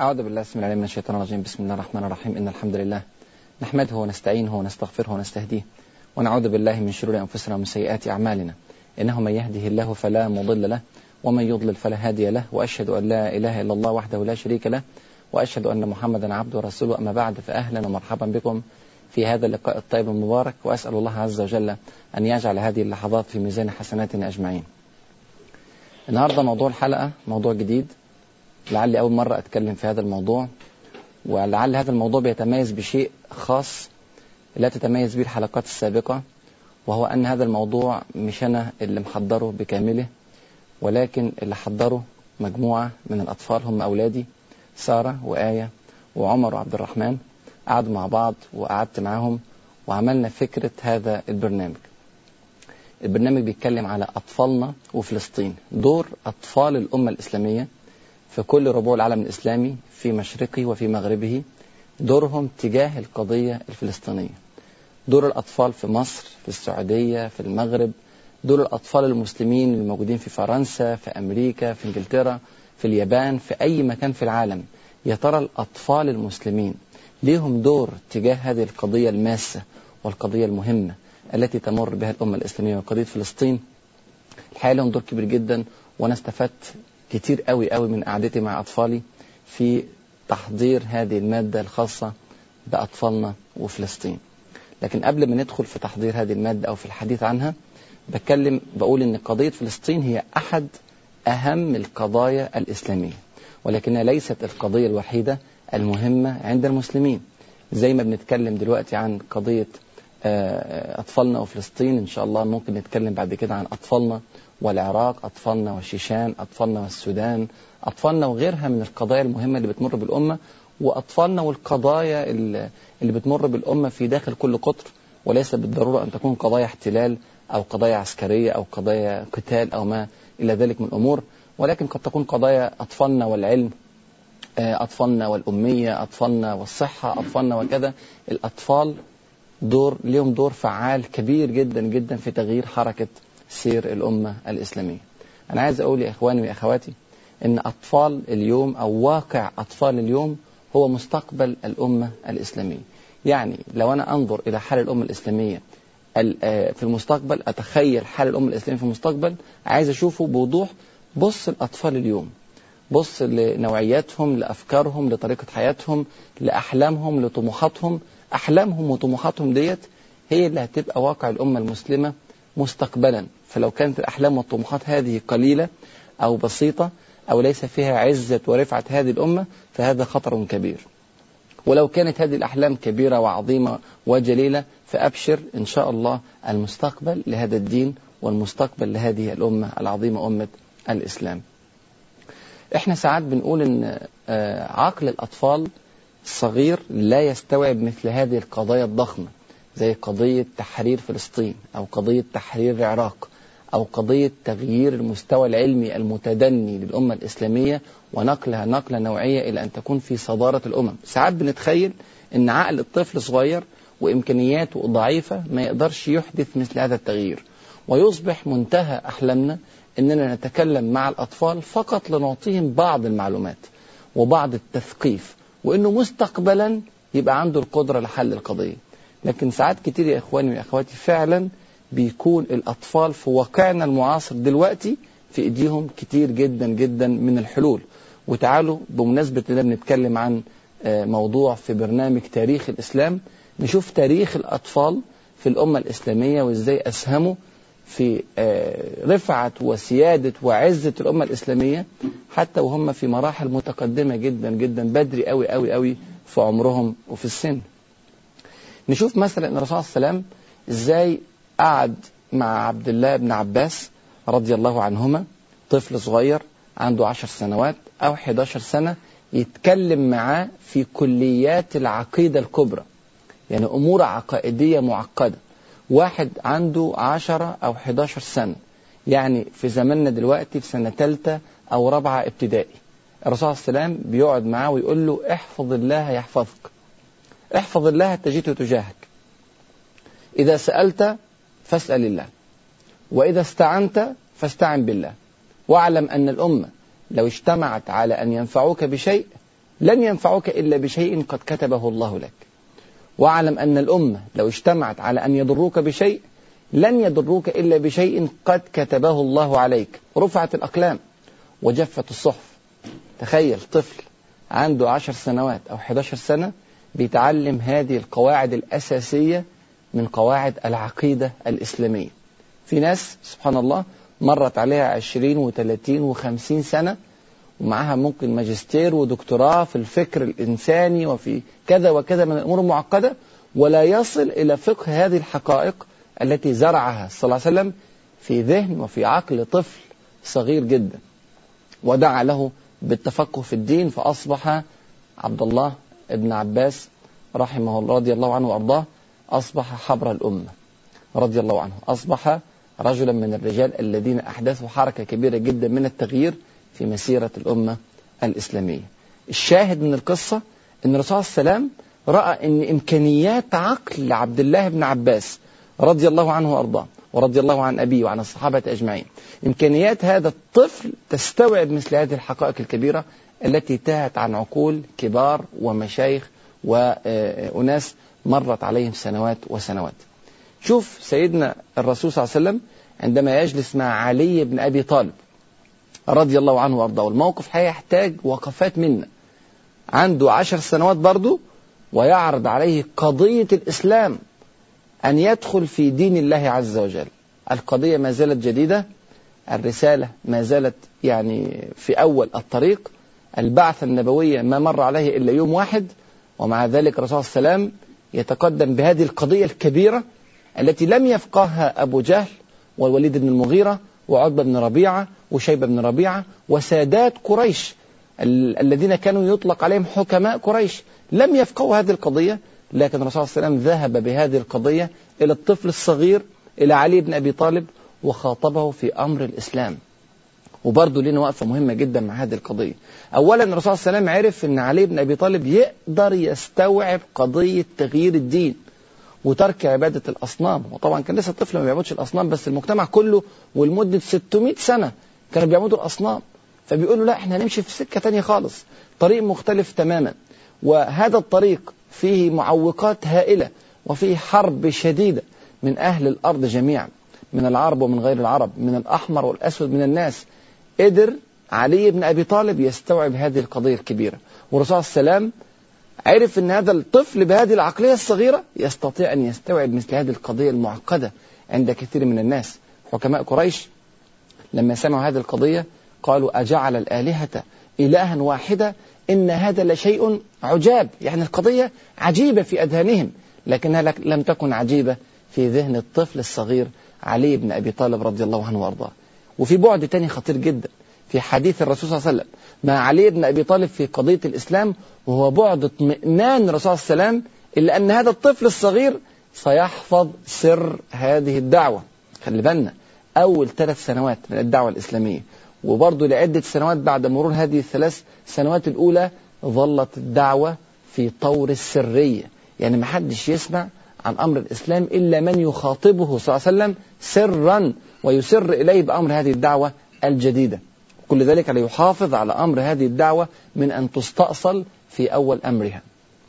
أعوذ بالله بسم الله من الشيطان الرجيم بسم الله الرحمن الرحيم إن الحمد لله نحمده ونستعينه ونستغفره ونستهديه ونعوذ بالله من شرور أنفسنا ومن سيئات أعمالنا إنه من يهده الله فلا مضل له ومن يضلل فلا هادي له وأشهد أن لا إله إلا الله وحده لا شريك له وأشهد أن محمدا عبده ورسوله أما بعد فأهلا ومرحبا بكم في هذا اللقاء الطيب المبارك وأسأل الله عز وجل أن يجعل هذه اللحظات في ميزان حسناتنا أجمعين النهاردة موضوع الحلقة موضوع جديد لعلي أول مرة أتكلم في هذا الموضوع ولعل هذا الموضوع بيتميز بشيء خاص لا تتميز به الحلقات السابقة وهو أن هذا الموضوع مش أنا اللي محضره بكامله ولكن اللي حضره مجموعة من الأطفال هم أولادي سارة وآية وعمر وعبد الرحمن قعدوا مع بعض وقعدت معاهم وعملنا فكرة هذا البرنامج البرنامج بيتكلم على أطفالنا وفلسطين دور أطفال الأمة الإسلامية في كل ربوع العالم الإسلامي في مشرقه وفي مغربه دورهم تجاه القضية الفلسطينية دور الأطفال في مصر في السعودية في المغرب دور الأطفال المسلمين الموجودين في فرنسا في أمريكا في إنجلترا في اليابان في أي مكان في العالم يا ترى الأطفال المسلمين ليهم دور تجاه هذه القضية الماسة والقضية المهمة التي تمر بها الأمة الإسلامية وقضية فلسطين الحقيقة لهم دور كبير جدا وأنا استفدت كتير قوي قوي من قعدتي مع أطفالي في تحضير هذه المادة الخاصة بأطفالنا وفلسطين لكن قبل ما ندخل في تحضير هذه المادة أو في الحديث عنها بتكلم بقول إن قضية فلسطين هي أحد أهم القضايا الإسلامية ولكنها ليست القضية الوحيدة المهمة عند المسلمين زي ما بنتكلم دلوقتي عن قضية أطفالنا وفلسطين إن شاء الله ممكن نتكلم بعد كده عن أطفالنا والعراق أطفالنا والشيشان أطفالنا والسودان أطفالنا وغيرها من القضايا المهمة اللي بتمر بالأمة وأطفالنا والقضايا اللي بتمر بالأمة في داخل كل قطر وليس بالضرورة أن تكون قضايا احتلال أو قضايا عسكرية أو قضايا قتال أو ما إلى ذلك من الأمور ولكن قد تكون قضايا أطفالنا والعلم أطفالنا والأمية أطفالنا والصحة أطفالنا وكذا الأطفال دور لهم دور فعال كبير جدا جدا في تغيير حركة سير الأمة الإسلامية أنا عايز أقول يا إخواني وأخواتي إن أطفال اليوم أو واقع أطفال اليوم هو مستقبل الأمة الإسلامية يعني لو أنا أنظر إلى حال الأمة الإسلامية في المستقبل أتخيل حال الأمة الإسلامية في المستقبل عايز أشوفه بوضوح بص الأطفال اليوم بص لنوعياتهم لأفكارهم لطريقة حياتهم لأحلامهم لطموحاتهم أحلامهم وطموحاتهم ديت هي اللي هتبقى واقع الأمة المسلمة مستقبلا فلو كانت الأحلام والطموحات هذه قليلة أو بسيطة أو ليس فيها عزة ورفعة هذه الأمة فهذا خطر كبير ولو كانت هذه الأحلام كبيرة وعظيمة وجليلة فأبشر إن شاء الله المستقبل لهذا الدين والمستقبل لهذه الأمة العظيمة أمة الإسلام إحنا ساعات بنقول إن عقل الأطفال الصغير لا يستوعب مثل هذه القضايا الضخمة زي قضية تحرير فلسطين أو قضية تحرير العراق أو قضية تغيير المستوى العلمي المتدني للأمة الإسلامية ونقلها نقلة نوعية إلى أن تكون في صدارة الأمم ساعات بنتخيل أن عقل الطفل صغير وإمكانياته ضعيفة ما يقدرش يحدث مثل هذا التغيير ويصبح منتهى أحلامنا أننا نتكلم مع الأطفال فقط لنعطيهم بعض المعلومات وبعض التثقيف وأنه مستقبلا يبقى عنده القدرة لحل القضية لكن ساعات كتير يا إخواني وأخواتي فعلا بيكون الأطفال في واقعنا المعاصر دلوقتي في إيديهم كتير جدا جدا من الحلول وتعالوا بمناسبة أننا بنتكلم عن موضوع في برنامج تاريخ الإسلام نشوف تاريخ الأطفال في الأمة الإسلامية وإزاي أسهموا في رفعة وسيادة وعزة الأمة الإسلامية حتى وهم في مراحل متقدمة جدا جدا بدري قوي قوي قوي في عمرهم وفي السن نشوف مثلا ان الرسول صلى الله عليه وسلم ازاي قعد مع عبد الله بن عباس رضي الله عنهما طفل صغير عنده عشر سنوات او 11 سنة يتكلم معاه في كليات العقيدة الكبرى يعني امور عقائدية معقدة واحد عنده عشرة او 11 سنة يعني في زماننا دلوقتي في سنة ثالثة او رابعة ابتدائي الرسول صلى الله عليه وسلم بيقعد معاه ويقول له احفظ الله يحفظك احفظ الله تجده تجاهك إذا سألت فاسأل الله وإذا استعنت فاستعن بالله واعلم أن الأمة لو اجتمعت على أن ينفعوك بشيء لن ينفعوك إلا بشيء قد كتبه الله لك واعلم أن الأمة لو اجتمعت على أن يضروك بشيء لن يضروك إلا بشيء قد كتبه الله عليك رفعت الأقلام وجفت الصحف تخيل طفل عنده عشر سنوات أو 11 سنة بيتعلم هذه القواعد الأساسية من قواعد العقيدة الإسلامية في ناس سبحان الله مرت عليها عشرين وثلاثين وخمسين سنة ومعها ممكن ماجستير ودكتوراه في الفكر الإنساني وفي كذا وكذا من الأمور المعقدة ولا يصل إلى فقه هذه الحقائق التي زرعها صلى الله عليه وسلم في ذهن وفي عقل طفل صغير جدا ودعا له بالتفقه في الدين فأصبح عبد الله ابن عباس رحمه الله رضي الله عنه وأرضاه أصبح حبر الأمة رضي الله عنه أصبح رجلا من الرجال الذين أحدثوا حركة كبيرة جدا من التغيير في مسيرة الأمة الإسلامية الشاهد من القصة أن الرسول صلى الله عليه وسلم رأى أن إمكانيات عقل عبد الله بن عباس رضي الله عنه وأرضاه ورضي الله عن أبيه وعن الصحابة أجمعين إمكانيات هذا الطفل تستوعب مثل هذه الحقائق الكبيرة التي تاهت عن عقول كبار ومشايخ وأناس مرت عليهم سنوات وسنوات شوف سيدنا الرسول صلى الله عليه وسلم عندما يجلس مع علي بن أبي طالب رضي الله عنه وأرضاه الموقف هيحتاج وقفات منا عنده عشر سنوات برضه ويعرض عليه قضية الإسلام أن يدخل في دين الله عز وجل القضية ما زالت جديدة الرسالة ما زالت يعني في أول الطريق البعثة النبوية ما مر عليه إلا يوم واحد ومع ذلك الرسول صلى الله عليه وسلم يتقدم بهذه القضية الكبيرة التي لم يفقهها أبو جهل والوليد بن المغيرة وعتبة بن ربيعة وشيبة بن ربيعة وسادات قريش الذين كانوا يطلق عليهم حكماء قريش لم يفقهوا هذه القضية لكن الرسول صلى الله عليه وسلم ذهب بهذه القضية إلى الطفل الصغير إلى علي بن أبي طالب وخاطبه في أمر الإسلام وبرضه لنا وقفة مهمة جدا مع هذه القضية أولا الرسول صلى الله عليه وسلم عرف أن علي بن أبي طالب يقدر يستوعب قضية تغيير الدين وترك عبادة الأصنام وطبعا كان لسه الطفل ما بيعبدش الأصنام بس المجتمع كله ولمدة 600 سنة كانوا بيعبدوا الأصنام فبيقولوا لا احنا هنمشي في سكة تانية خالص طريق مختلف تماما وهذا الطريق فيه معوقات هائلة وفيه حرب شديدة من أهل الأرض جميعا من العرب ومن غير العرب من الأحمر والأسود من الناس قدر علي بن أبي طالب يستوعب هذه القضية الكبيرة والرسول صلى الله عليه وسلم عرف أن هذا الطفل بهذه العقلية الصغيرة يستطيع أن يستوعب مثل هذه القضية المعقدة عند كثير من الناس حكماء قريش لما سمعوا هذه القضية قالوا أجعل الآلهة إلها واحدة إن هذا لشيء عجاب يعني القضية عجيبة في أذهانهم لكنها لم تكن عجيبة في ذهن الطفل الصغير علي بن أبي طالب رضي الله عنه وأرضاه وفي بعد تاني خطير جدا في حديث الرسول صلى الله عليه وسلم مع علي بن أبي طالب في قضية الإسلام وهو بعد اطمئنان الرسول صلى الله عليه وسلم إلا أن هذا الطفل الصغير سيحفظ سر هذه الدعوة خلي بالنا أول ثلاث سنوات من الدعوة الإسلامية وبرضه لعدة سنوات بعد مرور هذه الثلاث سنوات الأولى ظلت الدعوة في طور السرية يعني ما حدش يسمع عن أمر الإسلام إلا من يخاطبه صلى الله عليه وسلم سرا ويسر إليه بأمر هذه الدعوة الجديدة كل ذلك ليحافظ على أمر هذه الدعوة من أن تستأصل في أول أمرها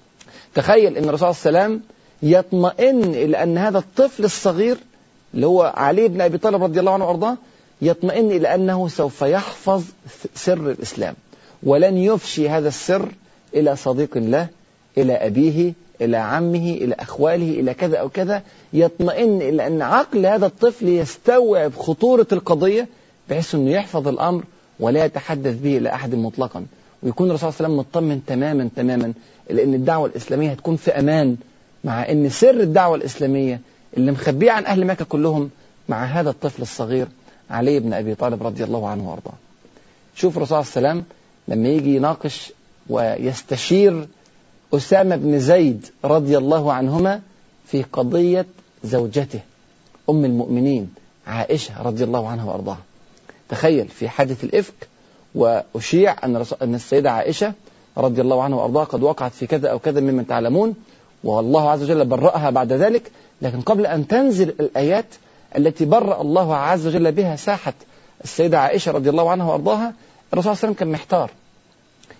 تخيل أن الرسول صلى الله عليه وسلم يطمئن إلى أن هذا الطفل الصغير اللي هو علي بن أبي طالب رضي الله عنه وأرضاه يطمئن إلى أنه سوف يحفظ سر الإسلام ولن يفشي هذا السر إلى صديق له إلى أبيه إلى عمه إلى أخواله إلى كذا أو كذا يطمئن إلى أن عقل هذا الطفل يستوعب خطورة القضية بحيث أنه يحفظ الأمر ولا يتحدث به إلى أحد مطلقا ويكون الرسول صلى الله عليه وسلم مطمن تماما تماما لأن الدعوة الإسلامية هتكون في أمان مع أن سر الدعوة الإسلامية اللي مخبيه عن أهل مكة كلهم مع هذا الطفل الصغير علي بن أبي طالب رضي الله عنه وأرضاه شوف الرسول صلى الله عليه وسلم لما يجي يناقش ويستشير أسامة بن زيد رضي الله عنهما في قضية زوجته أم المؤمنين عائشة رضي الله عنها وأرضاها تخيل في حادث الإفك وأشيع أن أن السيدة عائشة رضي الله عنها وأرضاها قد وقعت في كذا أو كذا ممن تعلمون والله عز وجل برأها بعد ذلك لكن قبل أن تنزل الآيات التي برأ الله عز وجل بها ساحة السيدة عائشة رضي الله عنها وأرضاها الرسول صلى الله عليه وسلم كان محتار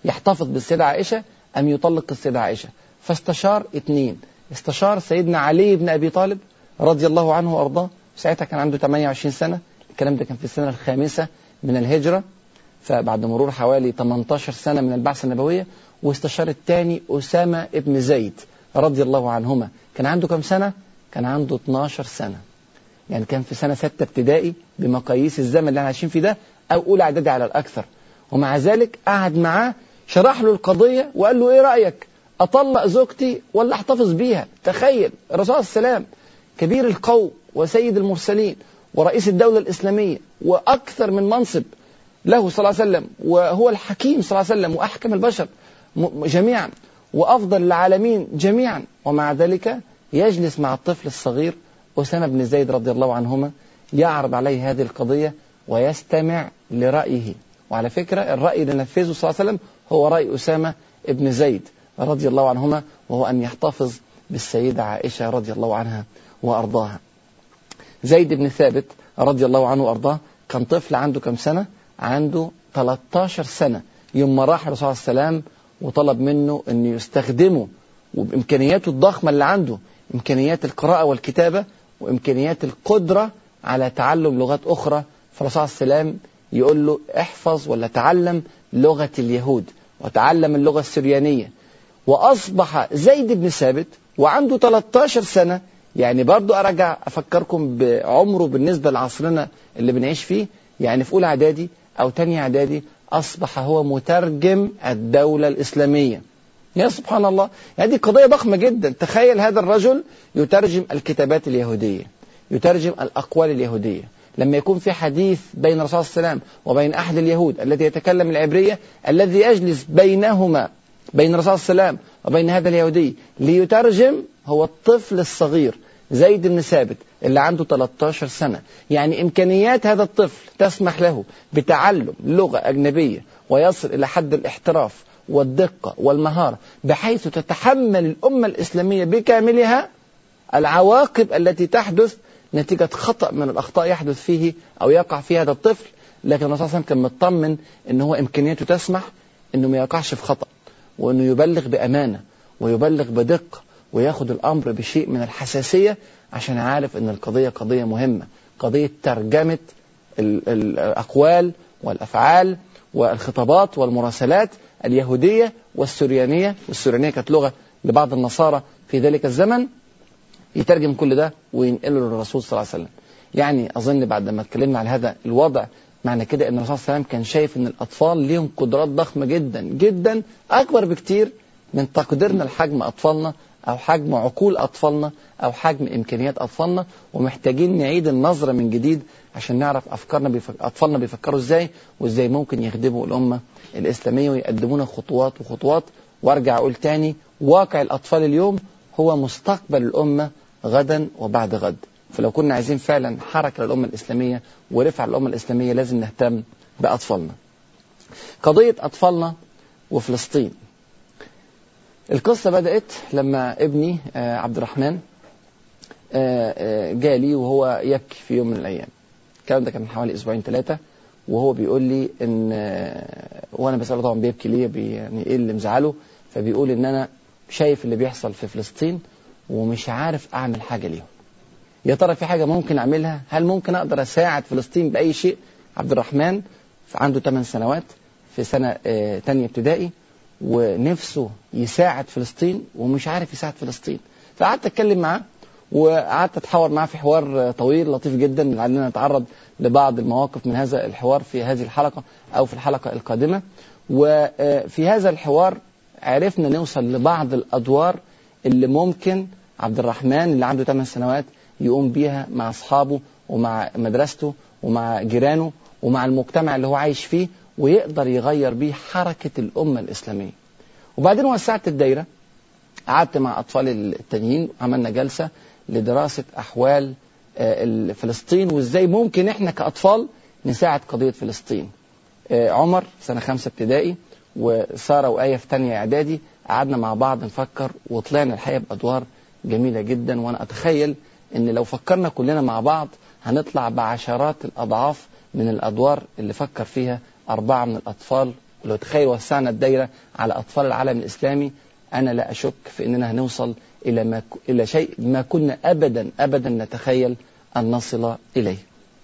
يحتفظ بالسيدة عائشة أم يطلق السيدة عائشة فاستشار اثنين استشار سيدنا علي بن أبي طالب رضي الله عنه وأرضاه ساعتها كان عنده 28 سنة الكلام ده كان في السنة الخامسة من الهجرة فبعد مرور حوالي 18 سنة من البعثة النبوية واستشار الثاني أسامة ابن زيد رضي الله عنهما كان عنده كم سنة؟ كان عنده 12 سنة يعني كان في سنة ستة ابتدائي بمقاييس الزمن اللي احنا عايشين فيه ده أو أولى إعدادي على الأكثر ومع ذلك قعد معاه شرح له القضية وقال له إيه رأيك؟ أطلق زوجتي ولا أحتفظ بيها؟ تخيل الرسول صلى الله عليه وسلم كبير القوم وسيد المرسلين ورئيس الدولة الإسلامية وأكثر من منصب له صلى الله عليه وسلم وهو الحكيم صلى الله عليه وسلم وأحكم البشر جميعا وأفضل العالمين جميعا ومع ذلك يجلس مع الطفل الصغير أسامة بن زيد رضي الله عنهما يعرض عليه هذه القضية ويستمع لرأيه وعلى فكرة الرأي اللي نفذه صلى الله عليه وسلم هو رأي أسامة بن زيد رضي الله عنهما وهو أن يحتفظ بالسيدة عائشة رضي الله عنها وأرضاها زيد بن ثابت رضي الله عنه وأرضاه كان طفل عنده كم سنة عنده 13 سنة يوم ما راح الرسول صلى الله عليه وسلم وطلب منه أن يستخدمه وبإمكانياته الضخمة اللي عنده إمكانيات القراءة والكتابة وإمكانيات القدرة على تعلم لغات أخرى فالرسول صلى الله عليه وسلم يقول له احفظ ولا تعلم لغة اليهود وتعلم اللغة السريانية وأصبح زيد بن ثابت وعنده 13 سنة يعني برضو أرجع أفكركم بعمره بالنسبة لعصرنا اللي بنعيش فيه يعني في أولى إعدادي أو تانية إعدادي أصبح هو مترجم الدولة الإسلامية يا سبحان الله يعني دي قضية ضخمة جدا تخيل هذا الرجل يترجم الكتابات اليهودية يترجم الأقوال اليهودية لما يكون في حديث بين الرسول صلى الله عليه وسلم وبين أحد اليهود الذي يتكلم العبرية الذي يجلس بينهما بين الرسول صلى الله عليه وسلم وبين هذا اليهودي ليترجم هو الطفل الصغير زيد بن ثابت اللي عنده 13 سنة يعني إمكانيات هذا الطفل تسمح له بتعلم لغة أجنبية ويصل إلى حد الاحتراف والدقة والمهارة بحيث تتحمل الأمة الإسلامية بكاملها العواقب التي تحدث نتيجة خطأ من الأخطاء يحدث فيه أو يقع فيه هذا الطفل لكن الرسول صلى الله عليه وسلم كان مطمن أن هو إمكانياته تسمح أنه ما يقعش في خطأ وأنه يبلغ بأمانة ويبلغ بدقة وياخد الأمر بشيء من الحساسية عشان عارف أن القضية قضية مهمة قضية ترجمة الأقوال والأفعال والخطابات والمراسلات اليهودية والسريانية والسريانية كانت لغة لبعض النصارى في ذلك الزمن يترجم كل ده وينقله للرسول صلى الله عليه وسلم يعني أظن بعد ما اتكلمنا على هذا الوضع معنى كده ان الرسول صلى الله عليه وسلم كان شايف ان الاطفال ليهم قدرات ضخمه جدا جدا اكبر بكتير من تقديرنا لحجم اطفالنا او حجم عقول اطفالنا او حجم امكانيات اطفالنا ومحتاجين نعيد النظره من جديد عشان نعرف افكارنا بيفك... اطفالنا بيفكروا ازاي وازاي ممكن يخدموا الامه الاسلاميه ويقدمونا خطوات وخطوات وارجع اقول تاني واقع الاطفال اليوم هو مستقبل الامه غدا وبعد غد فلو كنا عايزين فعلا حركة للأمة الإسلامية ورفع الأمة الإسلامية لازم نهتم بأطفالنا قضية أطفالنا وفلسطين القصة بدأت لما ابني عبد الرحمن جالي وهو يبكي في يوم من الأيام الكلام ده كان من حوالي أسبوعين ثلاثة وهو بيقول لي ان وانا بساله طبعا بيبكي ليه بي يعني ايه اللي مزعله فبيقول ان انا شايف اللي بيحصل في فلسطين ومش عارف اعمل حاجه ليهم يا ترى في حاجة ممكن أعملها هل ممكن أقدر أساعد فلسطين بأي شيء عبد الرحمن عنده 8 سنوات في سنة آه تانية ابتدائي ونفسه يساعد فلسطين ومش عارف يساعد فلسطين فقعدت أتكلم معاه وقعدت أتحاور معاه في حوار طويل لطيف جدا لعلنا نتعرض لبعض المواقف من هذا الحوار في هذه الحلقة أو في الحلقة القادمة وفي هذا الحوار عرفنا نوصل لبعض الأدوار اللي ممكن عبد الرحمن اللي عنده 8 سنوات يقوم بيها مع أصحابه ومع مدرسته ومع جيرانه ومع المجتمع اللي هو عايش فيه ويقدر يغير بيه حركة الأمة الإسلامية وبعدين وسعت الدايرة قعدت مع أطفال التانيين عملنا جلسة لدراسة أحوال فلسطين وإزاي ممكن إحنا كأطفال نساعد قضية فلسطين عمر سنة خمسة ابتدائي وسارة وآية في تانية إعدادي قعدنا مع بعض نفكر وطلعنا الحقيقة بأدوار جميلة جدا وأنا أتخيل ان لو فكرنا كلنا مع بعض هنطلع بعشرات الاضعاف من الادوار اللي فكر فيها اربعه من الاطفال ولو تخيل وسعنا الدايرة على أطفال العالم الإسلامي أنا لا أشك في أننا هنوصل إلى, ما ك... إلى شيء ما كنا أبدا أبدا نتخيل أن نصل إليه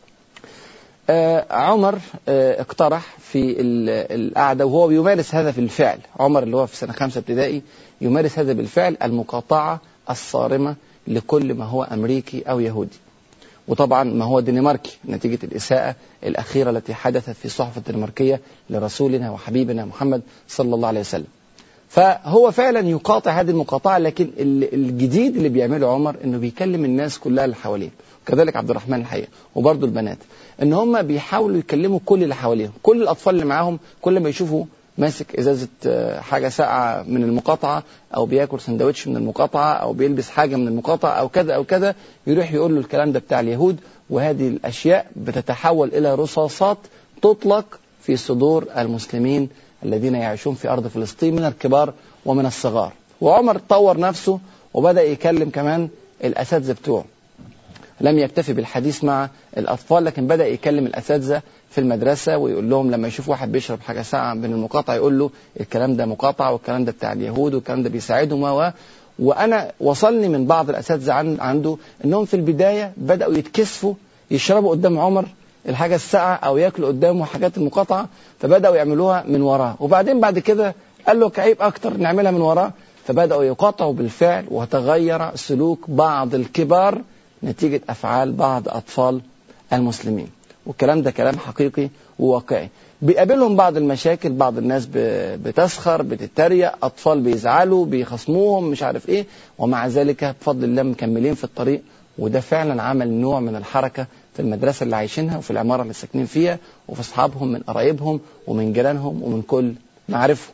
آه عمر آه اقترح في القعدة وهو بيمارس هذا في الفعل عمر اللي هو في سنة خمسة ابتدائي يمارس هذا بالفعل المقاطعة الصارمة لكل ما هو أمريكي أو يهودي وطبعا ما هو دنماركي نتيجة الإساءة الأخيرة التي حدثت في الصحف الدنماركية لرسولنا وحبيبنا محمد صلى الله عليه وسلم فهو فعلا يقاطع هذه المقاطعة لكن الجديد اللي بيعمله عمر انه بيكلم الناس كلها اللي حواليه وكذلك عبد الرحمن الحقيقة وبرضه البنات ان هم بيحاولوا يكلموا كل اللي حواليهم كل الاطفال اللي معاهم كل ما يشوفوا ماسك ازازه حاجه ساقعه من المقاطعه او بياكل سندوتش من المقاطعه او بيلبس حاجه من المقاطعه او كذا او كذا يروح يقول له الكلام ده بتاع اليهود وهذه الاشياء بتتحول الى رصاصات تطلق في صدور المسلمين الذين يعيشون في ارض فلسطين من الكبار ومن الصغار وعمر طور نفسه وبدا يكلم كمان الاساتذه بتوعه لم يكتفي بالحديث مع الأطفال لكن بدأ يكلم الأساتذة في المدرسة ويقول لهم لما يشوف واحد بيشرب حاجة ساعة من المقاطعة يقول له الكلام ده مقاطعة والكلام ده بتاع اليهود والكلام ده بيساعدهم و وأنا وصلني من بعض الأساتذة عنده أنهم في البداية بدأوا يتكسفوا يشربوا قدام عمر الحاجة الساعة أو ياكلوا قدامه حاجات المقاطعة فبدأوا يعملوها من وراه وبعدين بعد كده قال له كعيب أكتر نعملها من وراه فبدأوا يقاطعوا بالفعل وتغير سلوك بعض الكبار نتيجة أفعال بعض أطفال المسلمين والكلام ده كلام حقيقي وواقعي بيقابلهم بعض المشاكل بعض الناس بتسخر بتتريق أطفال بيزعلوا بيخصموهم مش عارف إيه ومع ذلك بفضل الله مكملين في الطريق وده فعلا عمل نوع من الحركة في المدرسة اللي عايشينها وفي العمارة اللي ساكنين فيها وفي أصحابهم من قرايبهم ومن جيرانهم ومن كل معارفهم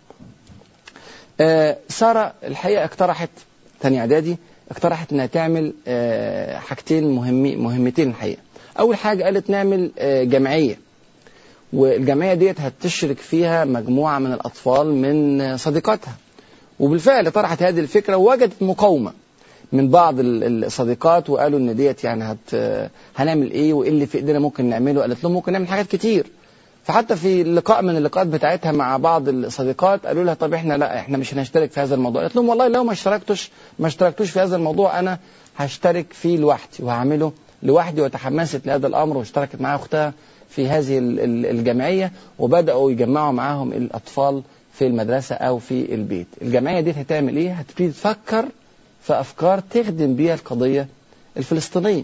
آه سارة الحقيقة اقترحت تاني إعدادي اقترحت انها تعمل حاجتين مهمين مهمتين الحقيقه. اول حاجه قالت نعمل جمعيه. والجمعيه ديت هتشرك فيها مجموعه من الاطفال من صديقاتها. وبالفعل طرحت هذه الفكره ووجدت مقاومه من بعض الصديقات وقالوا ان ديت يعني هت هنعمل ايه وايه اللي في ايدينا ممكن نعمله؟ قالت لهم ممكن نعمل حاجات كتير. فحتى في لقاء من اللقاءات بتاعتها مع بعض الصديقات قالوا لها طب احنا لا احنا مش هنشترك في هذا الموضوع قالت لهم والله لو ما اشتركتش ما اشتركتوش في هذا الموضوع انا هشترك فيه لوحدي وهعمله لوحدي وتحمست لهذا الامر واشتركت معاها اختها في هذه الجمعيه وبداوا يجمعوا معاهم الاطفال في المدرسه او في البيت الجمعيه دي هتعمل ايه هتبتدي تفكر في افكار تخدم بيها القضيه الفلسطينيه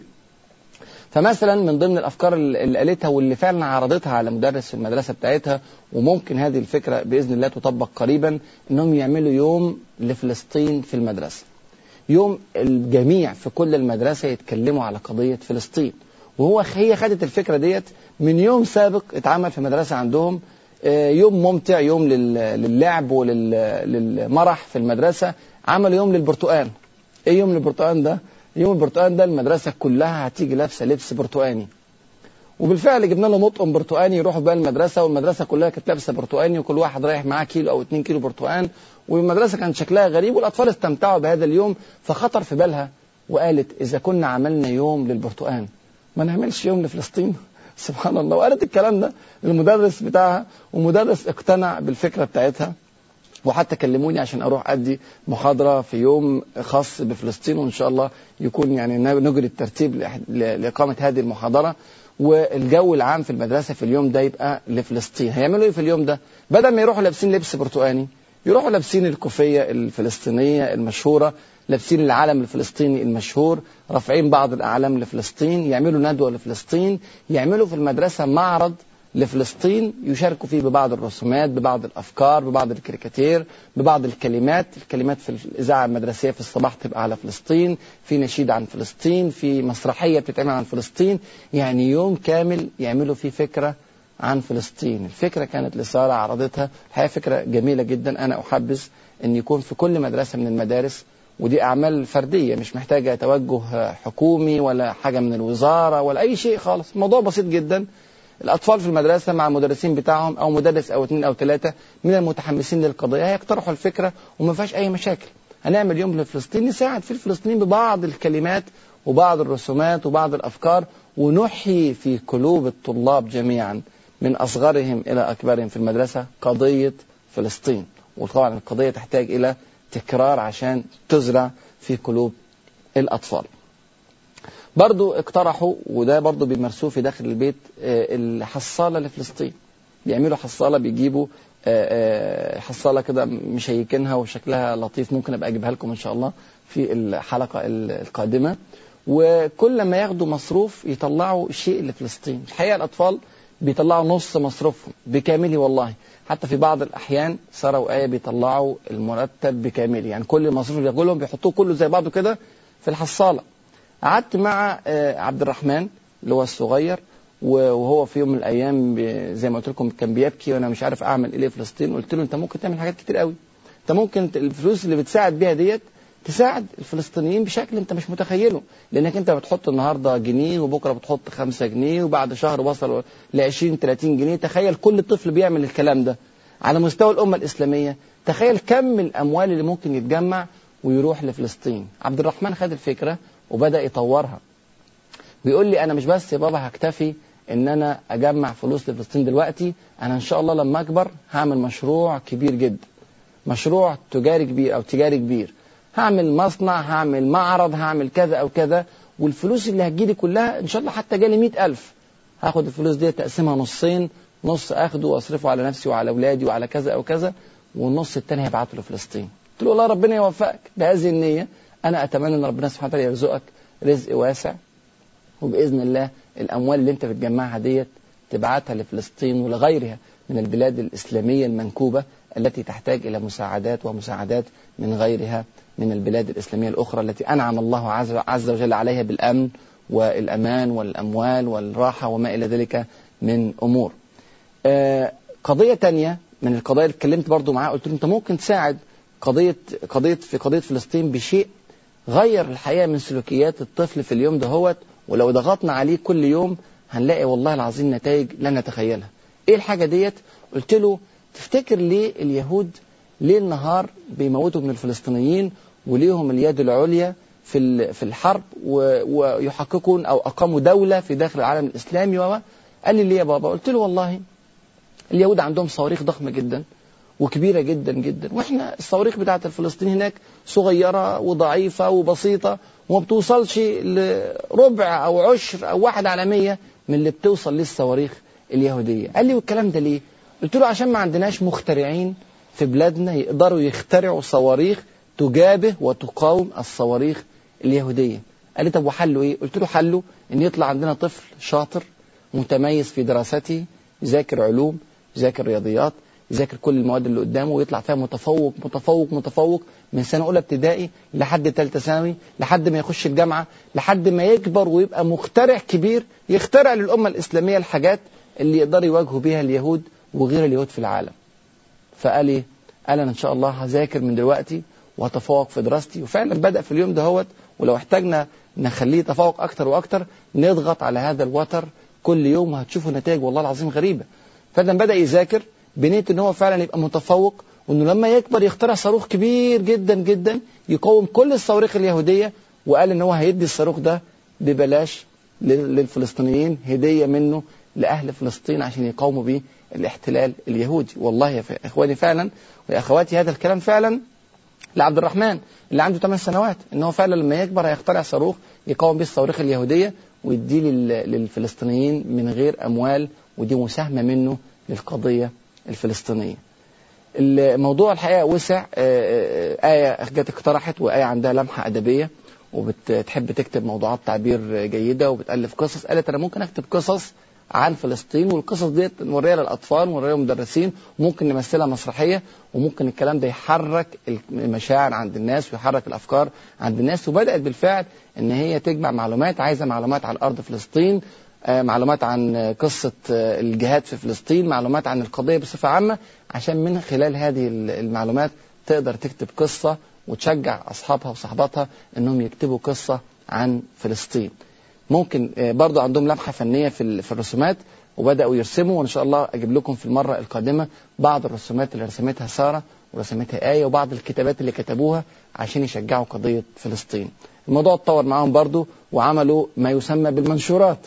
فمثلا من ضمن الافكار اللي قالتها واللي فعلا عرضتها على مدرس في المدرسه بتاعتها وممكن هذه الفكره باذن الله تطبق قريبا انهم يعملوا يوم لفلسطين في المدرسه. يوم الجميع في كل المدرسه يتكلموا على قضيه فلسطين. وهو هي خدت الفكره ديت من يوم سابق اتعمل في مدرسه عندهم يوم ممتع يوم للعب وللمرح في المدرسه عملوا يوم للبرتقال. ايه يوم البرتقال ده؟ يوم البرتقال ده المدرسة كلها هتيجي لابسة لبس برتقاني وبالفعل جبنا له مطقم برتقاني يروحوا بقى المدرسة والمدرسة كلها كانت لابسة برتقاني وكل واحد رايح معاه كيلو أو 2 كيلو برتقان والمدرسة كان شكلها غريب والأطفال استمتعوا بهذا اليوم فخطر في بالها وقالت إذا كنا عملنا يوم للبرتقان ما نعملش يوم لفلسطين سبحان الله وقالت الكلام ده للمدرس بتاعها ومدرس اقتنع بالفكرة بتاعتها وحتى كلموني عشان اروح ادي محاضره في يوم خاص بفلسطين وان شاء الله يكون يعني نجري الترتيب لاقامه هذه المحاضره والجو العام في المدرسه في اليوم ده يبقى لفلسطين هيعملوا ايه في اليوم ده بدل ما يروحوا لابسين لبس برتقاني يروحوا لابسين الكوفيه الفلسطينيه المشهوره لابسين العلم الفلسطيني المشهور رافعين بعض الاعلام لفلسطين يعملوا ندوه لفلسطين يعملوا في المدرسه معرض لفلسطين يشاركوا فيه ببعض الرسومات ببعض الافكار ببعض الكاريكاتير ببعض الكلمات الكلمات في الاذاعه المدرسيه في الصباح تبقى على فلسطين في نشيد عن فلسطين في مسرحيه بتتعمل عن فلسطين يعني يوم كامل يعملوا فيه فكره عن فلسطين الفكره كانت لساره عرضتها الحقيقه فكره جميله جدا انا احبذ ان يكون في كل مدرسه من المدارس ودي اعمال فرديه مش محتاجه توجه حكومي ولا حاجه من الوزاره ولا اي شيء خالص الموضوع بسيط جدا الاطفال في المدرسه مع المدرسين بتاعهم او مدرس او اثنين او ثلاثه من المتحمسين للقضيه هيقترحوا الفكره وما فيهاش اي مشاكل هنعمل يوم لفلسطين نساعد في الفلسطينيين ببعض الكلمات وبعض الرسومات وبعض الافكار ونحيي في قلوب الطلاب جميعا من أصغرهم إلى أكبرهم في المدرسة قضية فلسطين وطبعا القضية تحتاج إلى تكرار عشان تزرع في قلوب الأطفال برضو اقترحوا وده برضو بيمارسوه في داخل البيت الحصالة لفلسطين بيعملوا حصالة بيجيبوا حصالة كده مشيكينها وشكلها لطيف ممكن ابقى اجيبها لكم ان شاء الله في الحلقة القادمة وكل ما ياخدوا مصروف يطلعوا شيء لفلسطين الحقيقة الأطفال بيطلعوا نص مصروفهم بكامله والله حتى في بعض الأحيان سارة وآية بيطلعوا المرتب بكامله يعني كل المصروف اللي بياخدوا لهم بيحطوه كله زي بعضه كده في الحصالة قعدت مع عبد الرحمن اللي هو الصغير وهو في يوم من الايام زي ما قلت لكم كان بيبكي وانا مش عارف اعمل ايه لفلسطين قلت له انت ممكن تعمل حاجات كتير قوي انت ممكن الفلوس اللي بتساعد بيها ديت تساعد الفلسطينيين بشكل انت مش متخيله لانك انت بتحط النهارده جنيه وبكره بتحط خمسة جنيه وبعد شهر وصل ل 20 30 جنيه تخيل كل طفل بيعمل الكلام ده على مستوى الامه الاسلاميه تخيل كم الاموال اللي ممكن يتجمع ويروح لفلسطين عبد الرحمن خد الفكره وبدا يطورها بيقول لي انا مش بس يا بابا هكتفي ان انا اجمع فلوس لفلسطين دلوقتي انا ان شاء الله لما اكبر هعمل مشروع كبير جدا مشروع تجاري كبير او تجاري كبير هعمل مصنع هعمل معرض هعمل كذا او كذا والفلوس اللي هتجيلي كلها ان شاء الله حتى جالي مئة ألف هاخد الفلوس دي تقسمها نصين نص اخده واصرفه على نفسي وعلى اولادي وعلى كذا او كذا والنص التاني هبعته لفلسطين قلت له والله ربنا يوفقك بهذه النية انا اتمنى ان ربنا سبحانه وتعالى يرزقك رزق واسع وباذن الله الاموال اللي انت بتجمعها ديت تبعتها لفلسطين ولغيرها من البلاد الاسلاميه المنكوبه التي تحتاج الى مساعدات ومساعدات من غيرها من البلاد الاسلاميه الاخرى التي انعم الله عز وجل عليها بالامن والامان والاموال والراحه وما الى ذلك من امور. قضيه ثانيه من القضايا اللي اتكلمت برضو معاه قلت له انت ممكن تساعد قضيه قضيه في قضيه فلسطين بشيء غير الحقيقه من سلوكيات الطفل في اليوم دهوت ولو ضغطنا عليه كل يوم هنلاقي والله العظيم نتائج لا نتخيلها ايه الحاجه ديت قلت له تفتكر ليه اليهود ليل نهار بيموتوا من الفلسطينيين وليهم اليد العليا في في الحرب ويحققون او اقاموا دوله في داخل العالم الاسلامي و قال لي ليه يا بابا قلت له والله اليهود عندهم صواريخ ضخمه جدا وكبيرة جدا جدا واحنا الصواريخ بتاعت الفلسطينيين هناك صغيرة وضعيفة وبسيطة وما بتوصلش لربع او عشر او واحد على مية من اللي بتوصل للصواريخ اليهودية قال لي والكلام ده ليه قلت له عشان ما عندناش مخترعين في بلادنا يقدروا يخترعوا صواريخ تجابه وتقاوم الصواريخ اليهودية قال لي طب وحله ايه قلت له حله ان يطلع عندنا طفل شاطر متميز في دراسته يذاكر علوم يذاكر رياضيات يذاكر كل المواد اللي قدامه ويطلع فيها متفوق متفوق متفوق من سنه اولى ابتدائي لحد ثالثه ثانوي لحد ما يخش الجامعه لحد ما يكبر ويبقى مخترع كبير يخترع للامه الاسلاميه الحاجات اللي يقدروا يواجهوا بيها اليهود وغير اليهود في العالم. فقال ايه؟ قال انا ان شاء الله هذاكر من دلوقتي وهتفوق في دراستي وفعلا بدا في اليوم دهوت ولو احتاجنا نخليه يتفوق اكتر واكتر نضغط على هذا الوتر كل يوم وهتشوفوا نتائج والله العظيم غريبه. فده بدا يذاكر بنيه ان هو فعلا يبقى متفوق وانه لما يكبر يخترع صاروخ كبير جدا جدا يقاوم كل الصواريخ اليهوديه وقال ان هو هيدي الصاروخ ده ببلاش للفلسطينيين هديه منه لاهل فلسطين عشان يقاوموا بيه الاحتلال اليهودي والله يا اخواني فعلا ويا اخواتي هذا الكلام فعلا لعبد الرحمن اللي عنده 8 سنوات ان هو فعلا لما يكبر هيخترع صاروخ يقاوم بيه الصواريخ اليهوديه ويديه للفلسطينيين من غير اموال ودي مساهمه منه للقضيه الفلسطينيه. الموضوع الحقيقه وسع آية جت اقترحت وآية عندها لمحة أدبية وبتحب تكتب موضوعات تعبير جيدة وبتألف قصص قالت أنا ممكن أكتب قصص عن فلسطين والقصص ديت نوريها للأطفال ونوريها للمدرسين وممكن نمثلها مسرحية وممكن الكلام ده يحرك المشاعر عند الناس ويحرك الأفكار عند الناس وبدأت بالفعل إن هي تجمع معلومات عايزة معلومات عن أرض فلسطين معلومات عن قصة الجهاد في فلسطين معلومات عن القضية بصفة عامة عشان من خلال هذه المعلومات تقدر تكتب قصة وتشجع أصحابها وصحباتها أنهم يكتبوا قصة عن فلسطين ممكن برضو عندهم لمحة فنية في الرسومات وبدأوا يرسموا وإن شاء الله أجيب لكم في المرة القادمة بعض الرسومات اللي رسمتها سارة ورسمتها آية وبعض الكتابات اللي كتبوها عشان يشجعوا قضية فلسطين الموضوع اتطور معاهم برضو وعملوا ما يسمى بالمنشورات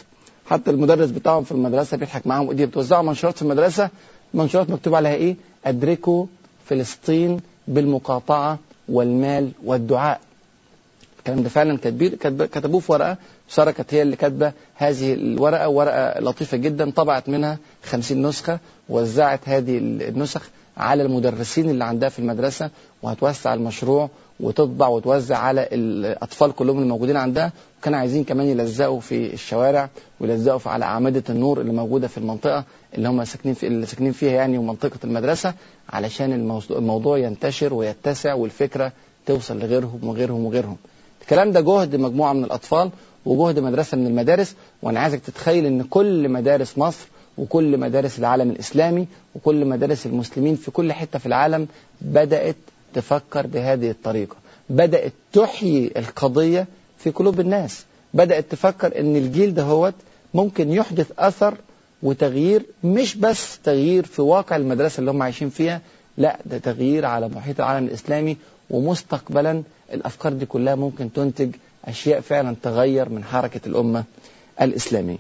حتى المدرس بتاعهم في المدرسه بيضحك معاهم ودي بتوزعوا منشورات في المدرسه منشورات مكتوب عليها ايه ادركوا فلسطين بالمقاطعه والمال والدعاء الكلام ده فعلا كاتبين كتبوه في ورقه ساره كانت هي اللي كاتبه هذه الورقه ورقه لطيفه جدا طبعت منها 50 نسخه وزعت هذه النسخ على المدرسين اللي عندها في المدرسه وهتوسع المشروع وتطبع وتوزع على الاطفال كلهم اللي موجودين عندها وكانوا عايزين كمان يلزقوا في الشوارع ويلزقوا في على اعمده النور اللي موجوده في المنطقه اللي هم ساكنين في اللي ساكنين فيها يعني ومنطقه المدرسه علشان الموضوع ينتشر ويتسع والفكره توصل لغيرهم وغيرهم وغيرهم الكلام ده جهد مجموعه من الاطفال وجهد مدرسه من المدارس وانا عايزك تتخيل ان كل مدارس مصر وكل مدارس العالم الاسلامي وكل مدارس المسلمين في كل حته في العالم بدات تفكر بهذه الطريقه بدات تحيي القضيه في قلوب الناس بدات تفكر ان الجيل دهوت ممكن يحدث اثر وتغيير مش بس تغيير في واقع المدرسه اللي هم عايشين فيها لا ده تغيير على محيط العالم الاسلامي ومستقبلا الافكار دي كلها ممكن تنتج اشياء فعلا تغير من حركه الامه الاسلاميه.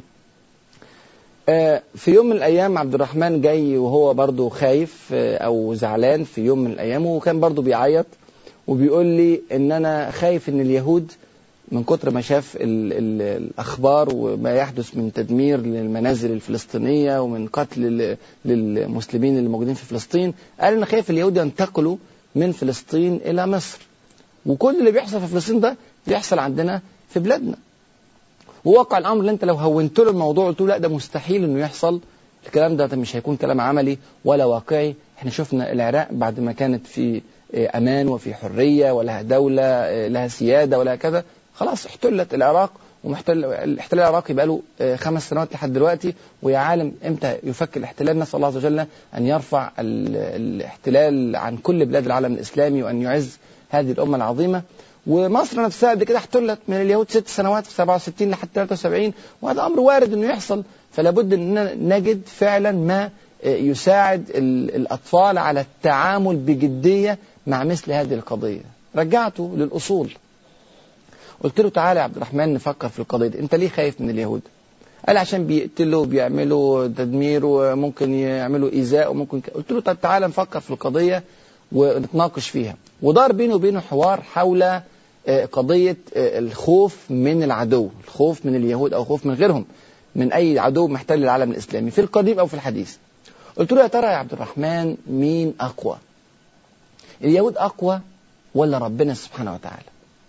في يوم من الايام عبد الرحمن جاي وهو برضه خايف او زعلان في يوم من الايام وكان برضه بيعيط وبيقول لي ان انا خايف ان اليهود من كتر ما شاف ال ال الاخبار وما يحدث من تدمير للمنازل الفلسطينيه ومن قتل للمسلمين اللي موجودين في فلسطين قال انا خايف اليهود ينتقلوا من فلسطين الى مصر وكل اللي بيحصل في فلسطين ده بيحصل عندنا في بلادنا وواقع الامر اللي انت لو هونت له الموضوع قلت له لا ده مستحيل انه يحصل الكلام ده مش هيكون كلام عملي ولا واقعي احنا شفنا العراق بعد ما كانت في امان وفي حريه ولها دوله لها سياده ولها كذا خلاص احتلت العراق ومحتل الاحتلال العراقي بقى له خمس سنوات لحد دلوقتي ويا عالم امتى يفك الاحتلال نسال الله عز وجل ان يرفع الاحتلال عن كل بلاد العالم الاسلامي وان يعز هذه الامه العظيمه ومصر نفسها قبل كده احتلت من اليهود ست سنوات في 67 لحد 73 وهذا امر وارد انه يحصل فلا بد اننا نجد فعلا ما يساعد الاطفال على التعامل بجديه مع مثل هذه القضيه رجعته للاصول قلت له تعالى يا عبد الرحمن نفكر في القضيه دي انت ليه خايف من اليهود قال عشان بيقتلوا وبيعملوا تدمير وممكن يعملوا ايذاء وممكن ك... قلت له طب تعالى نفكر في القضيه ونتناقش فيها ودار بيني وبينه حوار حول قضية الخوف من العدو الخوف من اليهود أو خوف من غيرهم من أي عدو محتل العالم الإسلامي في القديم أو في الحديث قلت له يا ترى يا عبد الرحمن مين أقوى اليهود أقوى ولا ربنا سبحانه وتعالى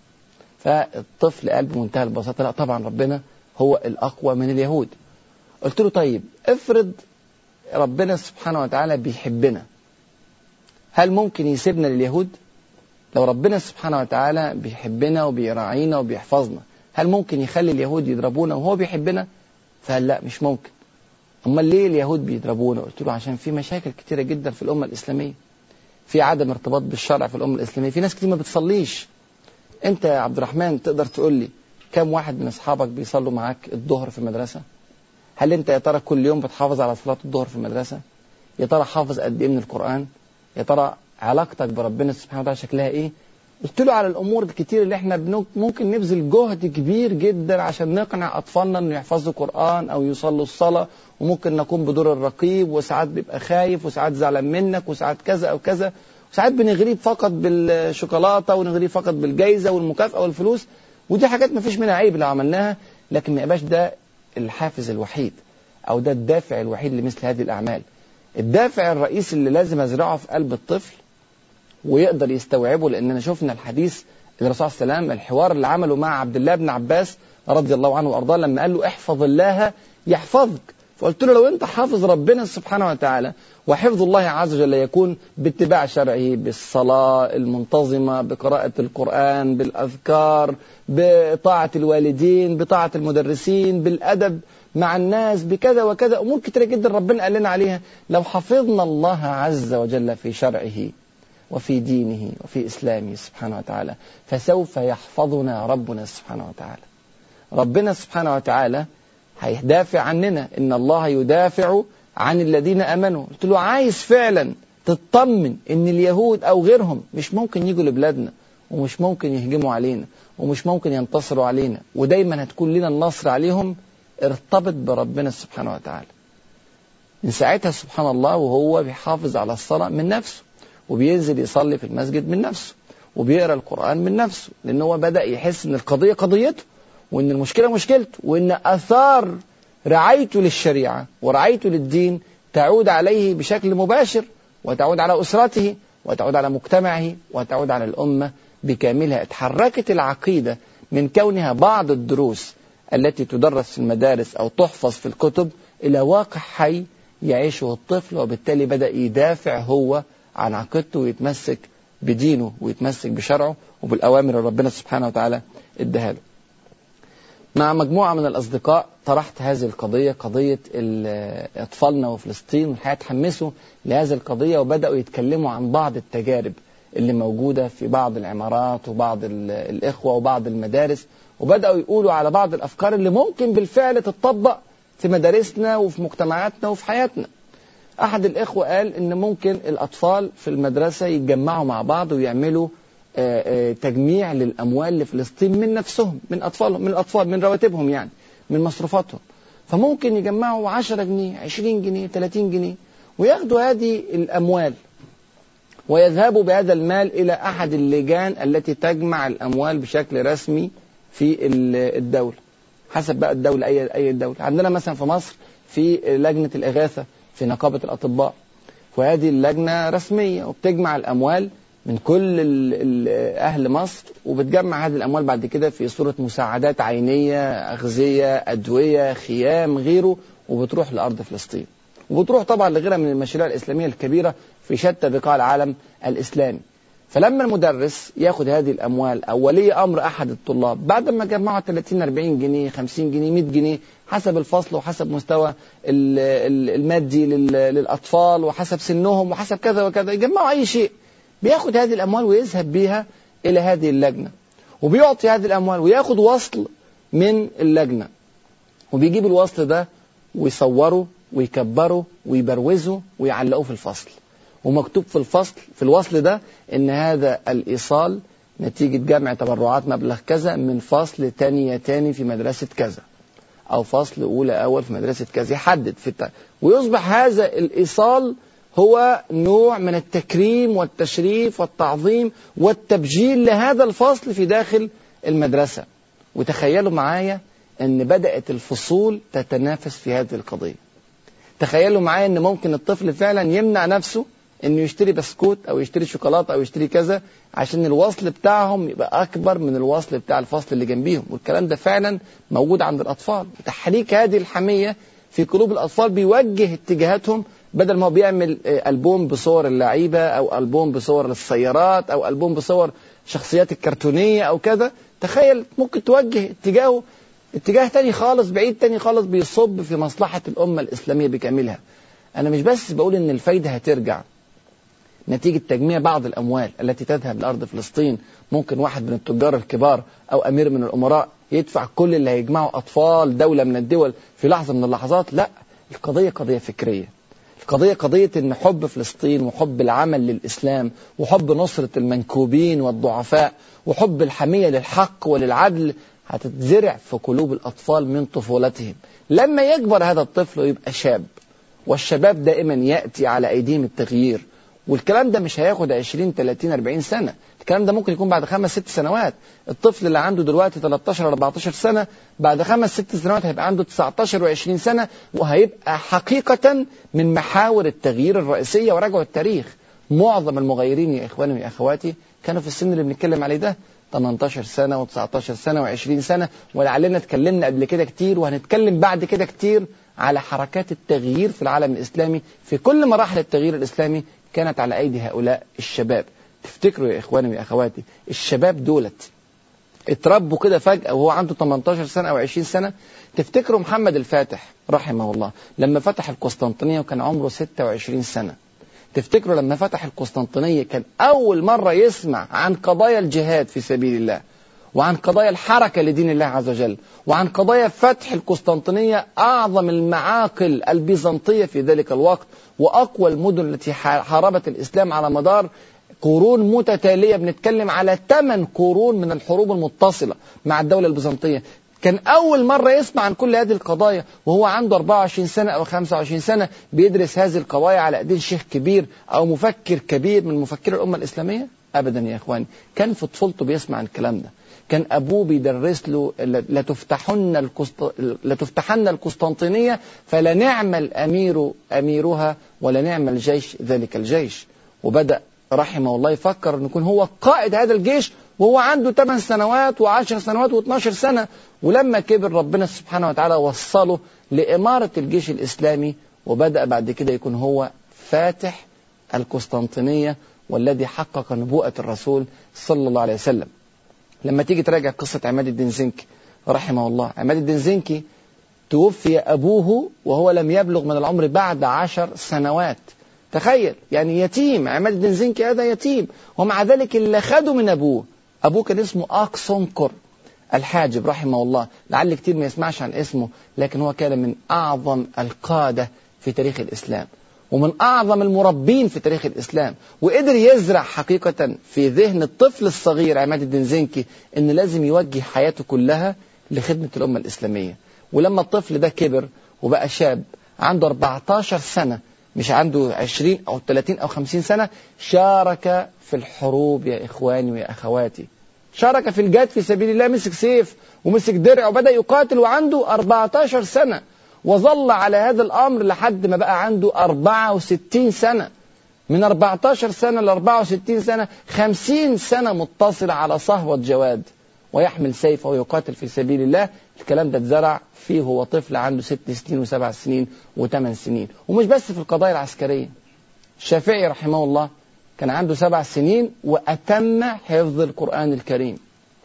فالطفل قال بمنتهى البساطة لا طبعا ربنا هو الأقوى من اليهود قلت له طيب افرض ربنا سبحانه وتعالى بيحبنا هل ممكن يسيبنا لليهود لو ربنا سبحانه وتعالى بيحبنا وبيراعينا وبيحفظنا هل ممكن يخلي اليهود يضربونا وهو بيحبنا فقال لا مش ممكن امال ليه اليهود بيضربونا قلت له عشان في مشاكل كتيره جدا في الامه الاسلاميه في عدم ارتباط بالشرع في الامه الاسلاميه في ناس كتير ما بتصليش انت يا عبد الرحمن تقدر تقول لي كم واحد من اصحابك بيصلوا معاك الظهر في المدرسه هل انت يا ترى كل يوم بتحافظ على صلاه الظهر في المدرسه يا ترى حافظ قد ايه من القران يا ترى علاقتك بربنا سبحانه وتعالى شكلها ايه قلت له على الامور الكتير اللي احنا ممكن نبذل جهد كبير جدا عشان نقنع اطفالنا انه يحفظوا قران او يصلوا الصلاه وممكن نقوم بدور الرقيب وساعات بيبقى خايف وساعات زعلان منك وساعات كذا او كذا وساعات بنغريه فقط بالشوكولاته ونغريه فقط بالجائزه والمكافاه والفلوس ودي حاجات ما فيش منها عيب لو عملناها لكن ما يبقاش ده الحافز الوحيد او ده الدافع الوحيد لمثل هذه الاعمال الدافع الرئيسي اللي لازم ازرعه في قلب الطفل ويقدر يستوعبه لاننا شفنا الحديث الرسول صلى الله عليه وسلم الحوار اللي عمله مع عبد الله بن عباس رضي الله عنه وارضاه لما قال له احفظ الله يحفظك فقلت له لو انت حافظ ربنا سبحانه وتعالى وحفظ الله عز وجل يكون باتباع شرعه بالصلاة المنتظمة بقراءة القرآن بالأذكار بطاعة الوالدين بطاعة المدرسين بالأدب مع الناس بكذا وكذا أمور كتيرة جدا ربنا قال لنا عليها لو حفظنا الله عز وجل في شرعه وفي دينه وفي إسلامه سبحانه وتعالى فسوف يحفظنا ربنا سبحانه وتعالى ربنا سبحانه وتعالى هيدافع عننا إن الله يدافع عن الذين امنوا قلت له عايز فعلا تطمن ان اليهود او غيرهم مش ممكن يجوا لبلادنا ومش ممكن يهجموا علينا ومش ممكن ينتصروا علينا ودايما هتكون لنا النصر عليهم ارتبط بربنا سبحانه وتعالى من ساعتها سبحان الله وهو بيحافظ على الصلاة من نفسه وبينزل يصلي في المسجد من نفسه وبيقرا القرآن من نفسه لأن هو بدأ يحس إن القضية قضيته وإن المشكلة مشكلته وإن آثار رعايته للشريعة ورعايته للدين تعود عليه بشكل مباشر وتعود على أسرته وتعود على مجتمعه وتعود على الأمة بكاملها اتحركت العقيدة من كونها بعض الدروس التي تدرس في المدارس أو تحفظ في الكتب إلى واقع حي يعيشه الطفل وبالتالي بدأ يدافع هو عن عقيدته ويتمسك بدينه ويتمسك بشرعه وبالأوامر اللي ربنا سبحانه وتعالى اداها له مع مجموعة من الأصدقاء طرحت هذه القضية قضية أطفالنا وفلسطين والحقيقة تحمسوا لهذه القضية وبدأوا يتكلموا عن بعض التجارب اللي موجودة في بعض العمارات وبعض الإخوة وبعض المدارس وبدأوا يقولوا على بعض الأفكار اللي ممكن بالفعل تطبق في مدارسنا وفي مجتمعاتنا وفي حياتنا أحد الإخوة قال إن ممكن الأطفال في المدرسة يتجمعوا مع بعض ويعملوا تجميع للأموال لفلسطين من نفسهم من أطفالهم من الأطفال من رواتبهم يعني من مصروفاتهم فممكن يجمعوا 10 جنيه 20 جنيه 30 جنيه وياخدوا هذه الأموال ويذهبوا بهذا المال إلى أحد اللجان التي تجمع الأموال بشكل رسمي في الدولة حسب بقى الدولة أي أي الدولة عندنا مثلا في مصر في لجنة الإغاثة في نقابة الأطباء وهذه اللجنة رسمية وبتجمع الأموال من كل أهل مصر وبتجمع هذه الأموال بعد كده في صورة مساعدات عينية أغذية أدوية خيام غيره وبتروح لأرض فلسطين وبتروح طبعا لغيرها من المشاريع الإسلامية الكبيرة في شتى بقاع العالم الإسلامي فلما المدرس ياخد هذه الاموال او ولي امر احد الطلاب بعد ما جمعوا 30 40 جنيه 50 جنيه 100 جنيه حسب الفصل وحسب مستوى المادي للاطفال وحسب سنهم وحسب كذا وكذا يجمعوا اي شيء بياخد هذه الاموال ويذهب بها الى هذه اللجنه وبيعطي هذه الاموال وياخد وصل من اللجنه وبيجيب الوصل ده ويصوره ويكبره ويبروزه ويعلقوه في الفصل ومكتوب في الفصل في الوصل ده ان هذا الايصال نتيجة جمع تبرعات مبلغ كذا من فصل تانية تاني في مدرسة كذا أو فصل أولى أول في مدرسة كذا يحدد في التاني. ويصبح هذا الإيصال هو نوع من التكريم والتشريف والتعظيم والتبجيل لهذا الفصل في داخل المدرسة وتخيلوا معايا أن بدأت الفصول تتنافس في هذه القضية تخيلوا معايا أن ممكن الطفل فعلا يمنع نفسه انه يشتري بسكوت او يشتري شوكولاته او يشتري كذا عشان الوصل بتاعهم يبقى اكبر من الوصل بتاع الفصل اللي جنبيهم والكلام ده فعلا موجود عند الاطفال تحريك هذه الحميه في قلوب الاطفال بيوجه اتجاهاتهم بدل ما هو بيعمل البوم بصور اللعيبه او البوم بصور السيارات او البوم بصور شخصيات الكرتونيه او كذا تخيل ممكن توجه اتجاهه اتجاه تاني خالص بعيد تاني خالص بيصب في مصلحه الامه الاسلاميه بكاملها انا مش بس بقول ان الفايده هترجع نتيجة تجميع بعض الأموال التي تذهب لأرض فلسطين ممكن واحد من التجار الكبار أو أمير من الأمراء يدفع كل اللي هيجمعه أطفال دولة من الدول في لحظة من اللحظات لا القضية قضية فكرية القضية قضية أن حب فلسطين وحب العمل للإسلام وحب نصرة المنكوبين والضعفاء وحب الحمية للحق وللعدل هتتزرع في قلوب الأطفال من طفولتهم لما يكبر هذا الطفل ويبقى شاب والشباب دائما يأتي على أيديهم التغيير والكلام ده مش هياخد 20 30 40 سنه الكلام ده ممكن يكون بعد خمس ست سنوات الطفل اللي عنده دلوقتي 13 14 سنه بعد خمس ست سنوات هيبقى عنده 19 و20 سنه وهيبقى حقيقه من محاور التغيير الرئيسيه وراجعوا التاريخ معظم المغيرين يا اخواني ويا اخواتي كانوا في السن اللي بنتكلم عليه ده 18 سنة و19 سنة و20 سنة ولعلنا اتكلمنا قبل كده كتير وهنتكلم بعد كده كتير على حركات التغيير في العالم الإسلامي في كل مراحل التغيير الإسلامي كانت على أيدي هؤلاء الشباب تفتكروا يا إخواني ويا أخواتي الشباب دولت اتربوا كده فجأة وهو عنده 18 سنة أو 20 سنة تفتكروا محمد الفاتح رحمه الله لما فتح القسطنطينية وكان عمره 26 سنة تفتكروا لما فتح القسطنطينية كان أول مرة يسمع عن قضايا الجهاد في سبيل الله وعن قضايا الحركة لدين الله عز وجل وعن قضايا فتح القسطنطينية أعظم المعاقل البيزنطية في ذلك الوقت وأقوى المدن التي حاربت الإسلام على مدار قرون متتالية بنتكلم على ثمان قرون من الحروب المتصلة مع الدولة البيزنطية كان أول مرة يسمع عن كل هذه القضايا وهو عنده 24 سنة أو 25 سنة بيدرس هذه القضايا على أيدين شيخ كبير أو مفكر كبير من مفكري الأمة الإسلامية أبدا يا إخواني كان في طفولته بيسمع عن الكلام ده كان أبوه بيدرس له لتفتحن القسط... لتفتحن القسطنطينية فلنعم الأمير أميرها ولنعم الجيش ذلك الجيش وبدأ رحمه الله يفكر أن يكون هو قائد هذا الجيش وهو عنده 8 سنوات و10 سنوات و12 سنة ولما كبر ربنا سبحانه وتعالى وصله لإمارة الجيش الإسلامي وبدأ بعد كده يكون هو فاتح القسطنطينية والذي حقق نبوءة الرسول صلى الله عليه وسلم لما تيجي تراجع قصة عماد الدين زنكي رحمه الله عماد الدين زنكي توفي أبوه وهو لم يبلغ من العمر بعد عشر سنوات تخيل يعني يتيم عماد الدين زنكي هذا يتيم ومع ذلك اللي خده من أبوه أبوه كان اسمه أكسونكر الحاجب رحمه الله لعل كتير ما يسمعش عن اسمه لكن هو كان من أعظم القادة في تاريخ الإسلام ومن أعظم المربين في تاريخ الإسلام وقدر يزرع حقيقة في ذهن الطفل الصغير عماد الدين زنكي أن لازم يوجه حياته كلها لخدمة الأمة الإسلامية ولما الطفل ده كبر وبقى شاب عنده 14 سنة مش عنده 20 أو 30 أو 50 سنة شارك في الحروب يا إخواني ويا أخواتي شارك في الجهاد في سبيل الله مسك سيف ومسك درع وبدأ يقاتل وعنده 14 سنة وظل على هذا الأمر لحد ما بقى عنده 64 سنة من 14 سنة ل 64 سنة 50 سنة متصلة على صهوة جواد ويحمل سيفه ويقاتل في سبيل الله الكلام ده اتزرع فيه هو طفل عنده ست سنين وسبع سنين وثمان سنين ومش بس في القضايا العسكرية الشافعي رحمه الله كان عنده سبع سنين وأتم حفظ القرآن الكريم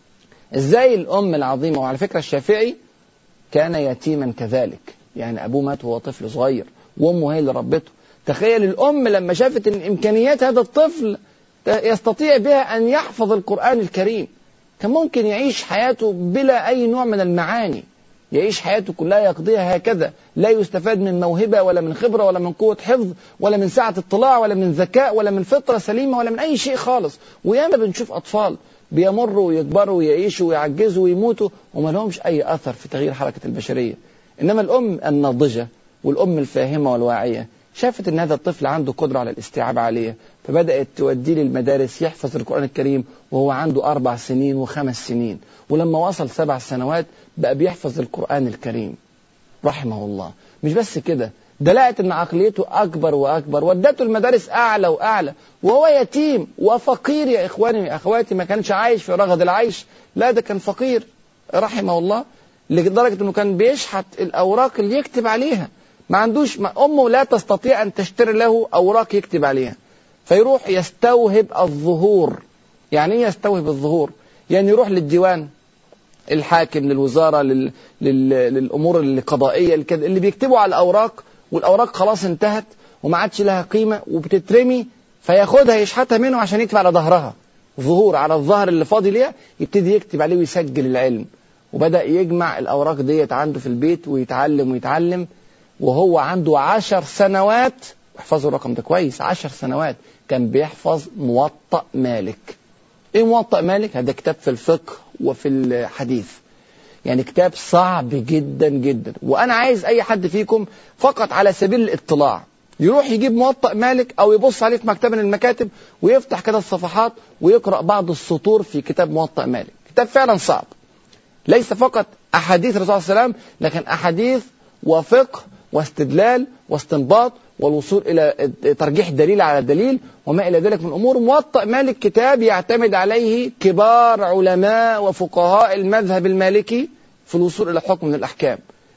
ازاي الأم العظيمة وعلى فكرة الشافعي كان يتيما كذلك يعني أبوه مات وهو طفل صغير وأمه هي اللي ربته تخيل الأم لما شافت أن إمكانيات هذا الطفل يستطيع بها أن يحفظ القرآن الكريم كان ممكن يعيش حياته بلا أي نوع من المعاني يعيش حياته كلها يقضيها هكذا لا يستفاد من موهبة ولا من خبرة ولا من قوة حفظ ولا من سعة اطلاع ولا من ذكاء ولا من فطرة سليمة ولا من أي شيء خالص وياما بنشوف أطفال بيمروا ويكبروا ويعيشوا ويعجزوا ويموتوا وما لهمش أي أثر في تغيير حركة البشرية إنما الأم الناضجة والأم الفاهمة والواعية شافت ان هذا الطفل عنده قدرة على الاستيعاب عالية فبدأت توديه للمدارس يحفظ القرآن الكريم وهو عنده أربع سنين وخمس سنين ولما وصل سبع سنوات بقى بيحفظ القرآن الكريم رحمه الله مش بس كده ده لقت ان عقليته اكبر واكبر ودته المدارس اعلى واعلى وهو يتيم وفقير يا اخواني يا اخواتي ما كانش عايش في رغد العيش لا ده كان فقير رحمه الله لدرجة انه كان بيشحت الاوراق اللي يكتب عليها ما عندوش ما امه لا تستطيع ان تشتري له اوراق يكتب عليها فيروح يستوهب الظهور يعني ايه يستوهب الظهور يعني يروح للديوان الحاكم للوزاره لل... لل... للامور القضائيه الكد... اللي بيكتبوا على الاوراق والاوراق خلاص انتهت وما عادش لها قيمه وبتترمي فياخدها يشحتها منه عشان يكتب على ظهرها ظهور على الظهر اللي فاضي ليها يبتدي يكتب عليه ويسجل العلم وبدأ يجمع الأوراق ديت عنده في البيت ويتعلم ويتعلم وهو عنده عشر سنوات احفظوا الرقم ده كويس عشر سنوات كان بيحفظ موطأ مالك ايه موطأ مالك هذا كتاب في الفقه وفي الحديث يعني كتاب صعب جدا جدا وانا عايز اي حد فيكم فقط على سبيل الاطلاع يروح يجيب موطأ مالك او يبص عليه في مكتبه من المكاتب ويفتح كده الصفحات ويقرأ بعض السطور في كتاب موطأ مالك كتاب فعلا صعب ليس فقط احاديث الرسول صلى الله عليه وسلم لكن احاديث وفقه واستدلال واستنباط والوصول الى ترجيح دليل على دليل وما الى ذلك من امور موطأ مالك كتاب يعتمد عليه كبار علماء وفقهاء المذهب المالكي في الوصول الى حكم من الاحكام.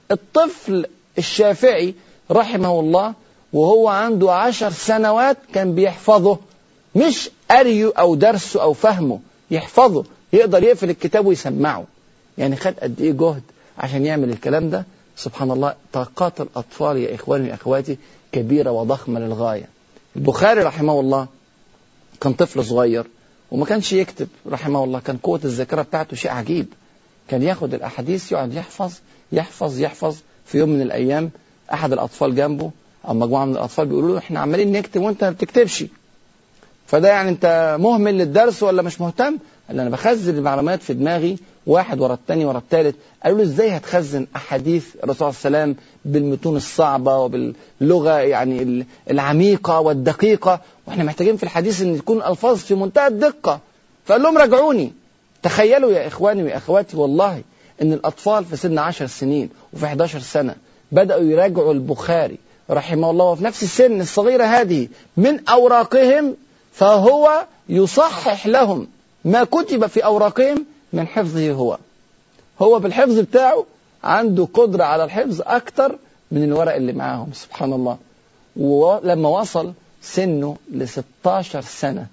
الطفل الشافعي رحمه الله وهو عنده عشر سنوات كان بيحفظه مش قريه او درسه او فهمه يحفظه يقدر يقفل الكتاب ويسمعه يعني خد قد ايه جهد عشان يعمل الكلام ده سبحان الله طاقات الأطفال يا إخواني وأخواتي كبيرة وضخمة للغاية البخاري رحمه الله كان طفل صغير وما كانش يكتب رحمه الله كان قوة الذاكرة بتاعته شيء عجيب كان ياخد الأحاديث يقعد يحفظ يحفظ يحفظ في يوم من الأيام أحد الأطفال جنبه أو مجموعة من الأطفال بيقولوا له إحنا عمالين نكتب وأنت ما بتكتبش فده يعني أنت مهمل للدرس ولا مش مهتم قال انا بخزن المعلومات في دماغي واحد ورا الثاني ورا الثالث قالوا له ازاي هتخزن احاديث الرسول صلى الله عليه وسلم بالمتون الصعبه وباللغه يعني العميقه والدقيقه واحنا محتاجين في الحديث ان تكون الفاظ في منتهى الدقه فقال لهم راجعوني تخيلوا يا اخواني واخواتي والله ان الاطفال في سن 10 سنين وفي 11 سنه بداوا يراجعوا البخاري رحمه الله وفي نفس السن الصغيره هذه من اوراقهم فهو يصحح لهم ما كتب في اوراقهم من حفظه هو هو بالحفظ بتاعه عنده قدرة على الحفظ أكتر من الورق اللي معاهم سبحان الله ولما وصل سنه ل 16 سنة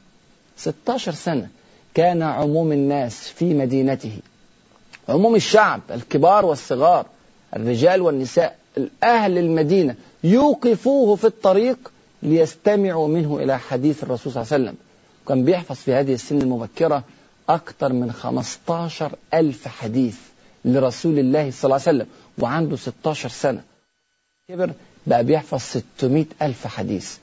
16 سنة كان عموم الناس في مدينته عموم الشعب الكبار والصغار الرجال والنساء أهل المدينة يوقفوه في الطريق ليستمعوا منه إلى حديث الرسول صلى الله عليه وسلم كان بيحفظ في هذه السن المبكرة أكثر من 15 ألف حديث لرسول الله صلى الله عليه وسلم وعنده 16 سنة كبر بقى بيحفظ 600 ألف حديث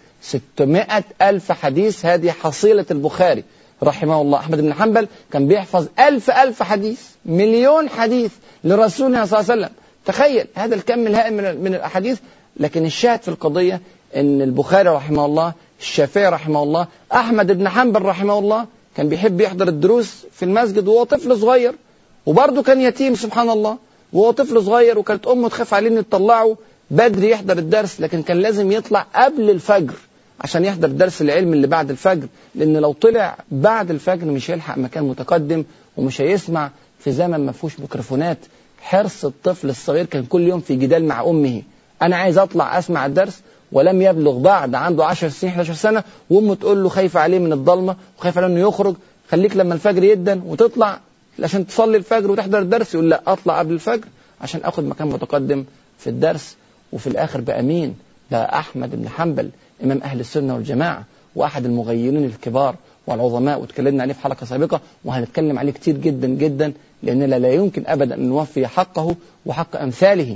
600 ألف حديث هذه حصيلة البخاري رحمه الله أحمد بن حنبل كان بيحفظ ألف ألف حديث مليون حديث لرسولنا صلى الله عليه وسلم تخيل هذا الكم الهائل من من الأحاديث لكن الشاهد في القضية أن البخاري رحمه الله الشافعي رحمه الله أحمد بن حنبل رحمه الله كان بيحب يحضر الدروس في المسجد وهو طفل صغير وبرضه كان يتيم سبحان الله وهو طفل صغير وكانت امه تخاف عليه ان تطلعه بدري يحضر الدرس لكن كان لازم يطلع قبل الفجر عشان يحضر درس العلم اللي بعد الفجر لان لو طلع بعد الفجر مش هيلحق مكان متقدم ومش هيسمع في زمن ما فيهوش ميكروفونات حرص الطفل الصغير كان كل يوم في جدال مع امه انا عايز اطلع اسمع الدرس ولم يبلغ بعد عنده 10 سنين 11 سنه وامه تقول له خايفه عليه من الضلمه وخايفه عليه انه يخرج خليك لما الفجر يدن وتطلع عشان تصلي الفجر وتحضر الدرس يقول لا اطلع قبل الفجر عشان اخد مكان متقدم في الدرس وفي الاخر بقى مين؟ بقى احمد بن حنبل امام اهل السنه والجماعه واحد المغيرين الكبار والعظماء واتكلمنا عليه في حلقه سابقه وهنتكلم عليه كتير جدا جدا لاننا لا يمكن ابدا ان نوفي حقه وحق امثاله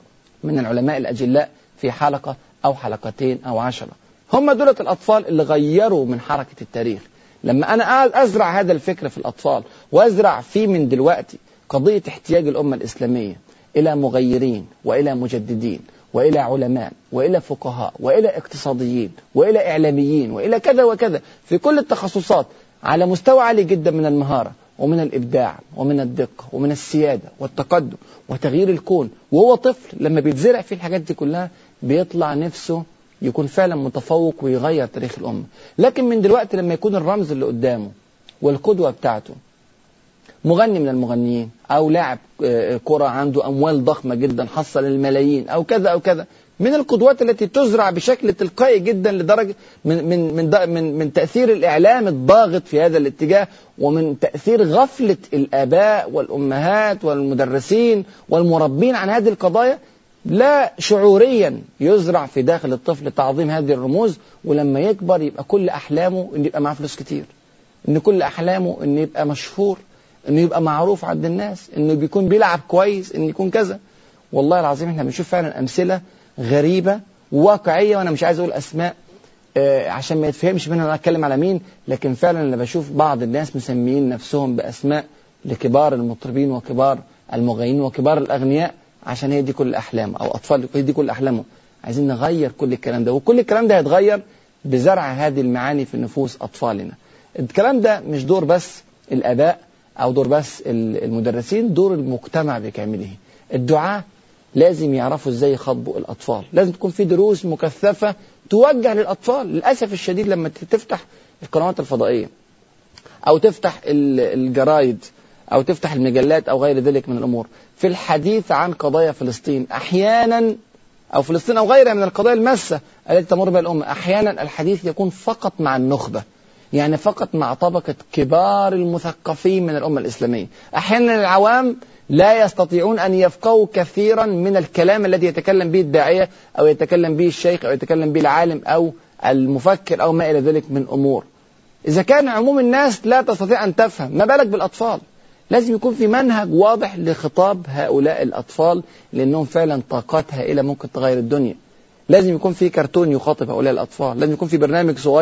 من العلماء الاجلاء في حلقه أو حلقتين أو عشرة هم دولة الأطفال اللي غيروا من حركة التاريخ لما أنا أزرع هذا الفكر في الأطفال وأزرع فيه من دلوقتي قضية احتياج الأمة الإسلامية إلى مغيرين وإلى مجددين وإلى علماء وإلى فقهاء وإلى اقتصاديين وإلى إعلاميين وإلى كذا وكذا في كل التخصصات على مستوى عالي جدا من المهارة ومن الإبداع ومن الدقة ومن السيادة والتقدم وتغيير الكون وهو طفل لما بيتزرع فيه الحاجات دي كلها بيطلع نفسه يكون فعلا متفوق ويغير تاريخ الأمة لكن من دلوقتي لما يكون الرمز اللي قدامه والقدوة بتاعته مغني من المغنيين أو لاعب كرة عنده أموال ضخمة جدا حصل الملايين أو كذا أو كذا من القدوات التي تزرع بشكل تلقائي جدا لدرجة من من من من, من تأثير الإعلام الضاغط في هذا الاتجاه ومن تأثير غفلة الآباء والأمهات والمدرسين والمربين عن هذه القضايا لا شعوريا يزرع في داخل الطفل تعظيم هذه الرموز ولما يكبر يبقى كل احلامه ان يبقى معاه فلوس كتير ان كل احلامه ان يبقى مشهور انه يبقى معروف عند الناس انه بيكون بيلعب كويس انه يكون كذا والله العظيم احنا بنشوف فعلا امثله غريبه وواقعيه وانا مش عايز اقول اسماء آه عشان ما يتفهمش منها انا اتكلم على مين لكن فعلا انا بشوف بعض الناس مسميين نفسهم باسماء لكبار المطربين وكبار المغنيين وكبار الاغنياء عشان هي دي كل احلامه او اطفال هي دي كل احلامه عايزين نغير كل الكلام ده وكل الكلام ده هيتغير بزرع هذه المعاني في نفوس اطفالنا الكلام ده مش دور بس الاباء او دور بس المدرسين دور المجتمع بكامله الدعاة لازم يعرفوا ازاي يخاطبوا الاطفال لازم تكون في دروس مكثفه توجه للاطفال للاسف الشديد لما تفتح القنوات الفضائيه او تفتح الجرايد أو تفتح المجلات أو غير ذلك من الأمور في الحديث عن قضايا فلسطين أحيانا أو فلسطين أو غيرها من القضايا الماسة التي تمر بها الأمة أحيانا الحديث يكون فقط مع النخبة يعني فقط مع طبقة كبار المثقفين من الأمة الإسلامية أحيانا العوام لا يستطيعون أن يفقهوا كثيرا من الكلام الذي يتكلم به الداعية أو يتكلم به الشيخ أو يتكلم به العالم أو المفكر أو ما إلى ذلك من أمور إذا كان عموم الناس لا تستطيع أن تفهم ما بالك بالأطفال لازم يكون في منهج واضح لخطاب هؤلاء الأطفال لأنهم فعلا طاقات هائلة ممكن تغير الدنيا لازم يكون في كرتون يخاطب هؤلاء الأطفال لازم يكون في برنامج صغير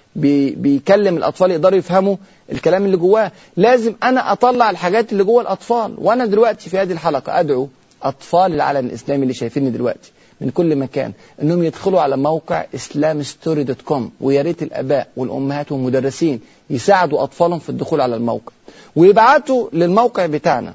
بي بيكلم الاطفال يقدروا يفهموا الكلام اللي جواه لازم انا اطلع الحاجات اللي جوه الاطفال وانا دلوقتي في هذه الحلقه ادعو اطفال العالم الاسلامي اللي شايفيني دلوقتي من كل مكان انهم يدخلوا على موقع اسلامستوري دوت كوم ويا ريت الاباء والامهات والمدرسين يساعدوا اطفالهم في الدخول على الموقع ويبعتوا للموقع بتاعنا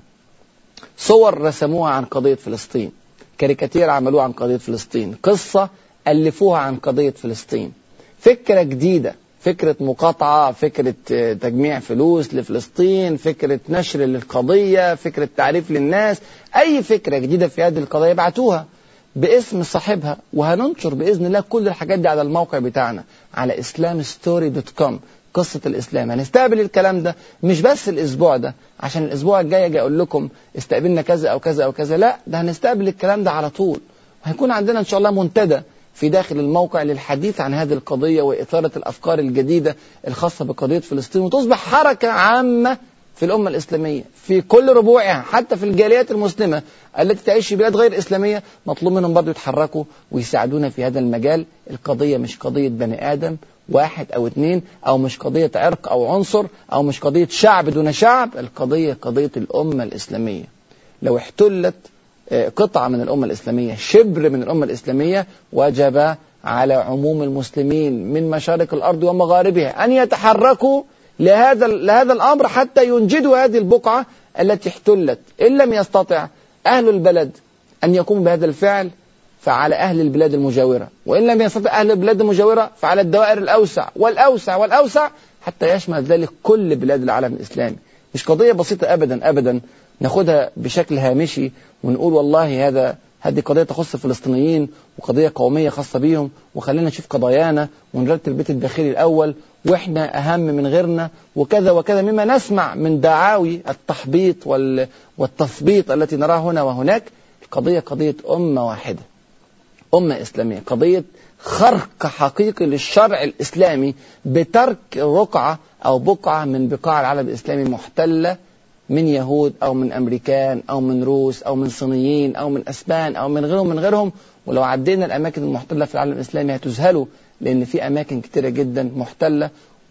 صور رسموها عن قضيه فلسطين كاريكاتير عملوها عن قضيه فلسطين قصه الفوها عن قضيه فلسطين فكره جديده فكرة مقاطعة فكرة تجميع فلوس لفلسطين فكرة نشر للقضية فكرة تعريف للناس أي فكرة جديدة في هذه القضية ابعتوها باسم صاحبها وهننشر باذن الله كل الحاجات دي على الموقع بتاعنا على islamstory.com قصة الإسلام هنستقبل الكلام ده مش بس الأسبوع ده عشان الأسبوع الجاي أجي أقول لكم استقبلنا كذا أو كذا أو كذا لا ده هنستقبل الكلام ده على طول وهيكون عندنا إن شاء الله منتدى في داخل الموقع للحديث عن هذه القضية وإثارة الأفكار الجديدة الخاصة بقضية فلسطين وتصبح حركة عامة في الأمة الإسلامية في كل ربوعها حتى في الجاليات المسلمة التي تعيش في بلاد غير إسلامية مطلوب منهم برضو يتحركوا ويساعدونا في هذا المجال القضية مش قضية بني آدم واحد أو اثنين أو مش قضية عرق أو عنصر أو مش قضية شعب دون شعب القضية قضية الأمة الإسلامية لو احتلت قطعة من الأمة الإسلامية شبر من الأمة الإسلامية وجب على عموم المسلمين من مشارق الأرض ومغاربها أن يتحركوا لهذا لهذا الامر حتى ينجدوا هذه البقعه التي احتلت ان لم يستطع اهل البلد ان يقوموا بهذا الفعل فعلى اهل البلاد المجاوره وان لم يستطع اهل البلاد المجاوره فعلى الدوائر الاوسع والاوسع والاوسع حتى يشمل ذلك كل بلاد العالم الاسلامي مش قضيه بسيطه ابدا ابدا ناخدها بشكل هامشي ونقول والله هذا هذه قضية تخص الفلسطينيين وقضية قومية خاصة بيهم وخلينا نشوف قضايانا ونرتب البيت الداخلي الأول وإحنا أهم من غيرنا وكذا وكذا مما نسمع من دعاوي التحبيط والتثبيط التي نراها هنا وهناك القضية قضية أمة واحدة أمة إسلامية قضية خرق حقيقي للشرع الإسلامي بترك رقعة أو بقعة من بقاع العالم الإسلامي محتلة من يهود أو من أمريكان أو من روس أو من صينيين أو من أسبان أو من غيرهم من غيرهم ولو عدينا الأماكن المحتلة في العالم الإسلامي هتذهلوا لأن في أماكن كتيرة جدا محتلة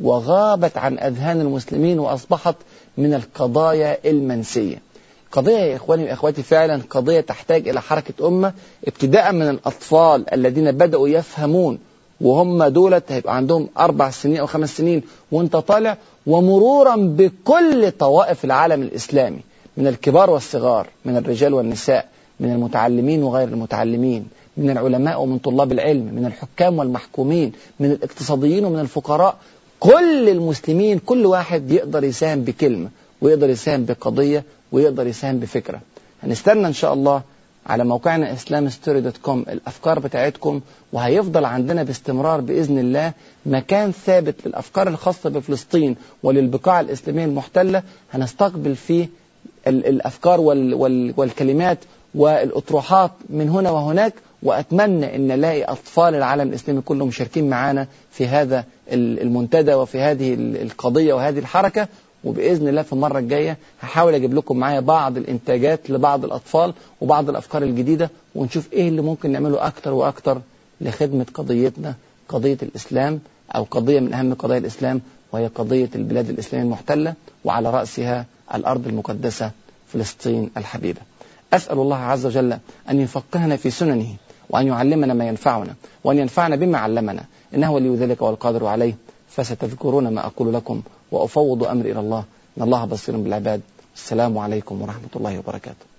وغابت عن أذهان المسلمين وأصبحت من القضايا المنسية قضية يا إخواني وإخواتي فعلا قضية تحتاج إلى حركة أمة ابتداء من الأطفال الذين بدأوا يفهمون وهم دولت هيبقى عندهم أربع سنين أو خمس سنين وأنت طالع ومرورا بكل طوائف العالم الإسلامي من الكبار والصغار من الرجال والنساء من المتعلمين وغير المتعلمين من العلماء ومن طلاب العلم من الحكام والمحكومين من الاقتصاديين ومن الفقراء كل المسلمين كل واحد يقدر يساهم بكلمة ويقدر يساهم بقضية ويقدر يساهم بفكرة هنستنى إن شاء الله على موقعنا islamstory.com الأفكار بتاعتكم وهيفضل عندنا باستمرار بإذن الله مكان ثابت للأفكار الخاصة بفلسطين وللبقاع الإسلامية المحتلة هنستقبل فيه الأفكار وال وال والكلمات والأطروحات من هنا وهناك وأتمنى أن نلاقي أطفال العالم الإسلامي كلهم مشاركين معنا في هذا المنتدى وفي هذه القضية وهذه الحركة وباذن الله في المره الجايه هحاول اجيب لكم معايا بعض الانتاجات لبعض الاطفال وبعض الافكار الجديده ونشوف ايه اللي ممكن نعمله اكتر واكتر لخدمه قضيتنا قضيه الاسلام او قضيه من اهم قضايا الاسلام وهي قضيه البلاد الاسلاميه المحتله وعلى راسها الارض المقدسه فلسطين الحبيبه. اسال الله عز وجل ان يفقهنا في سننه وان يعلمنا ما ينفعنا وان ينفعنا بما علمنا انه ولي ذلك والقادر عليه فستذكرون ما اقول لكم وأفوض أمري إلى الله إن الله بصير بالعباد السلام عليكم ورحمة الله وبركاته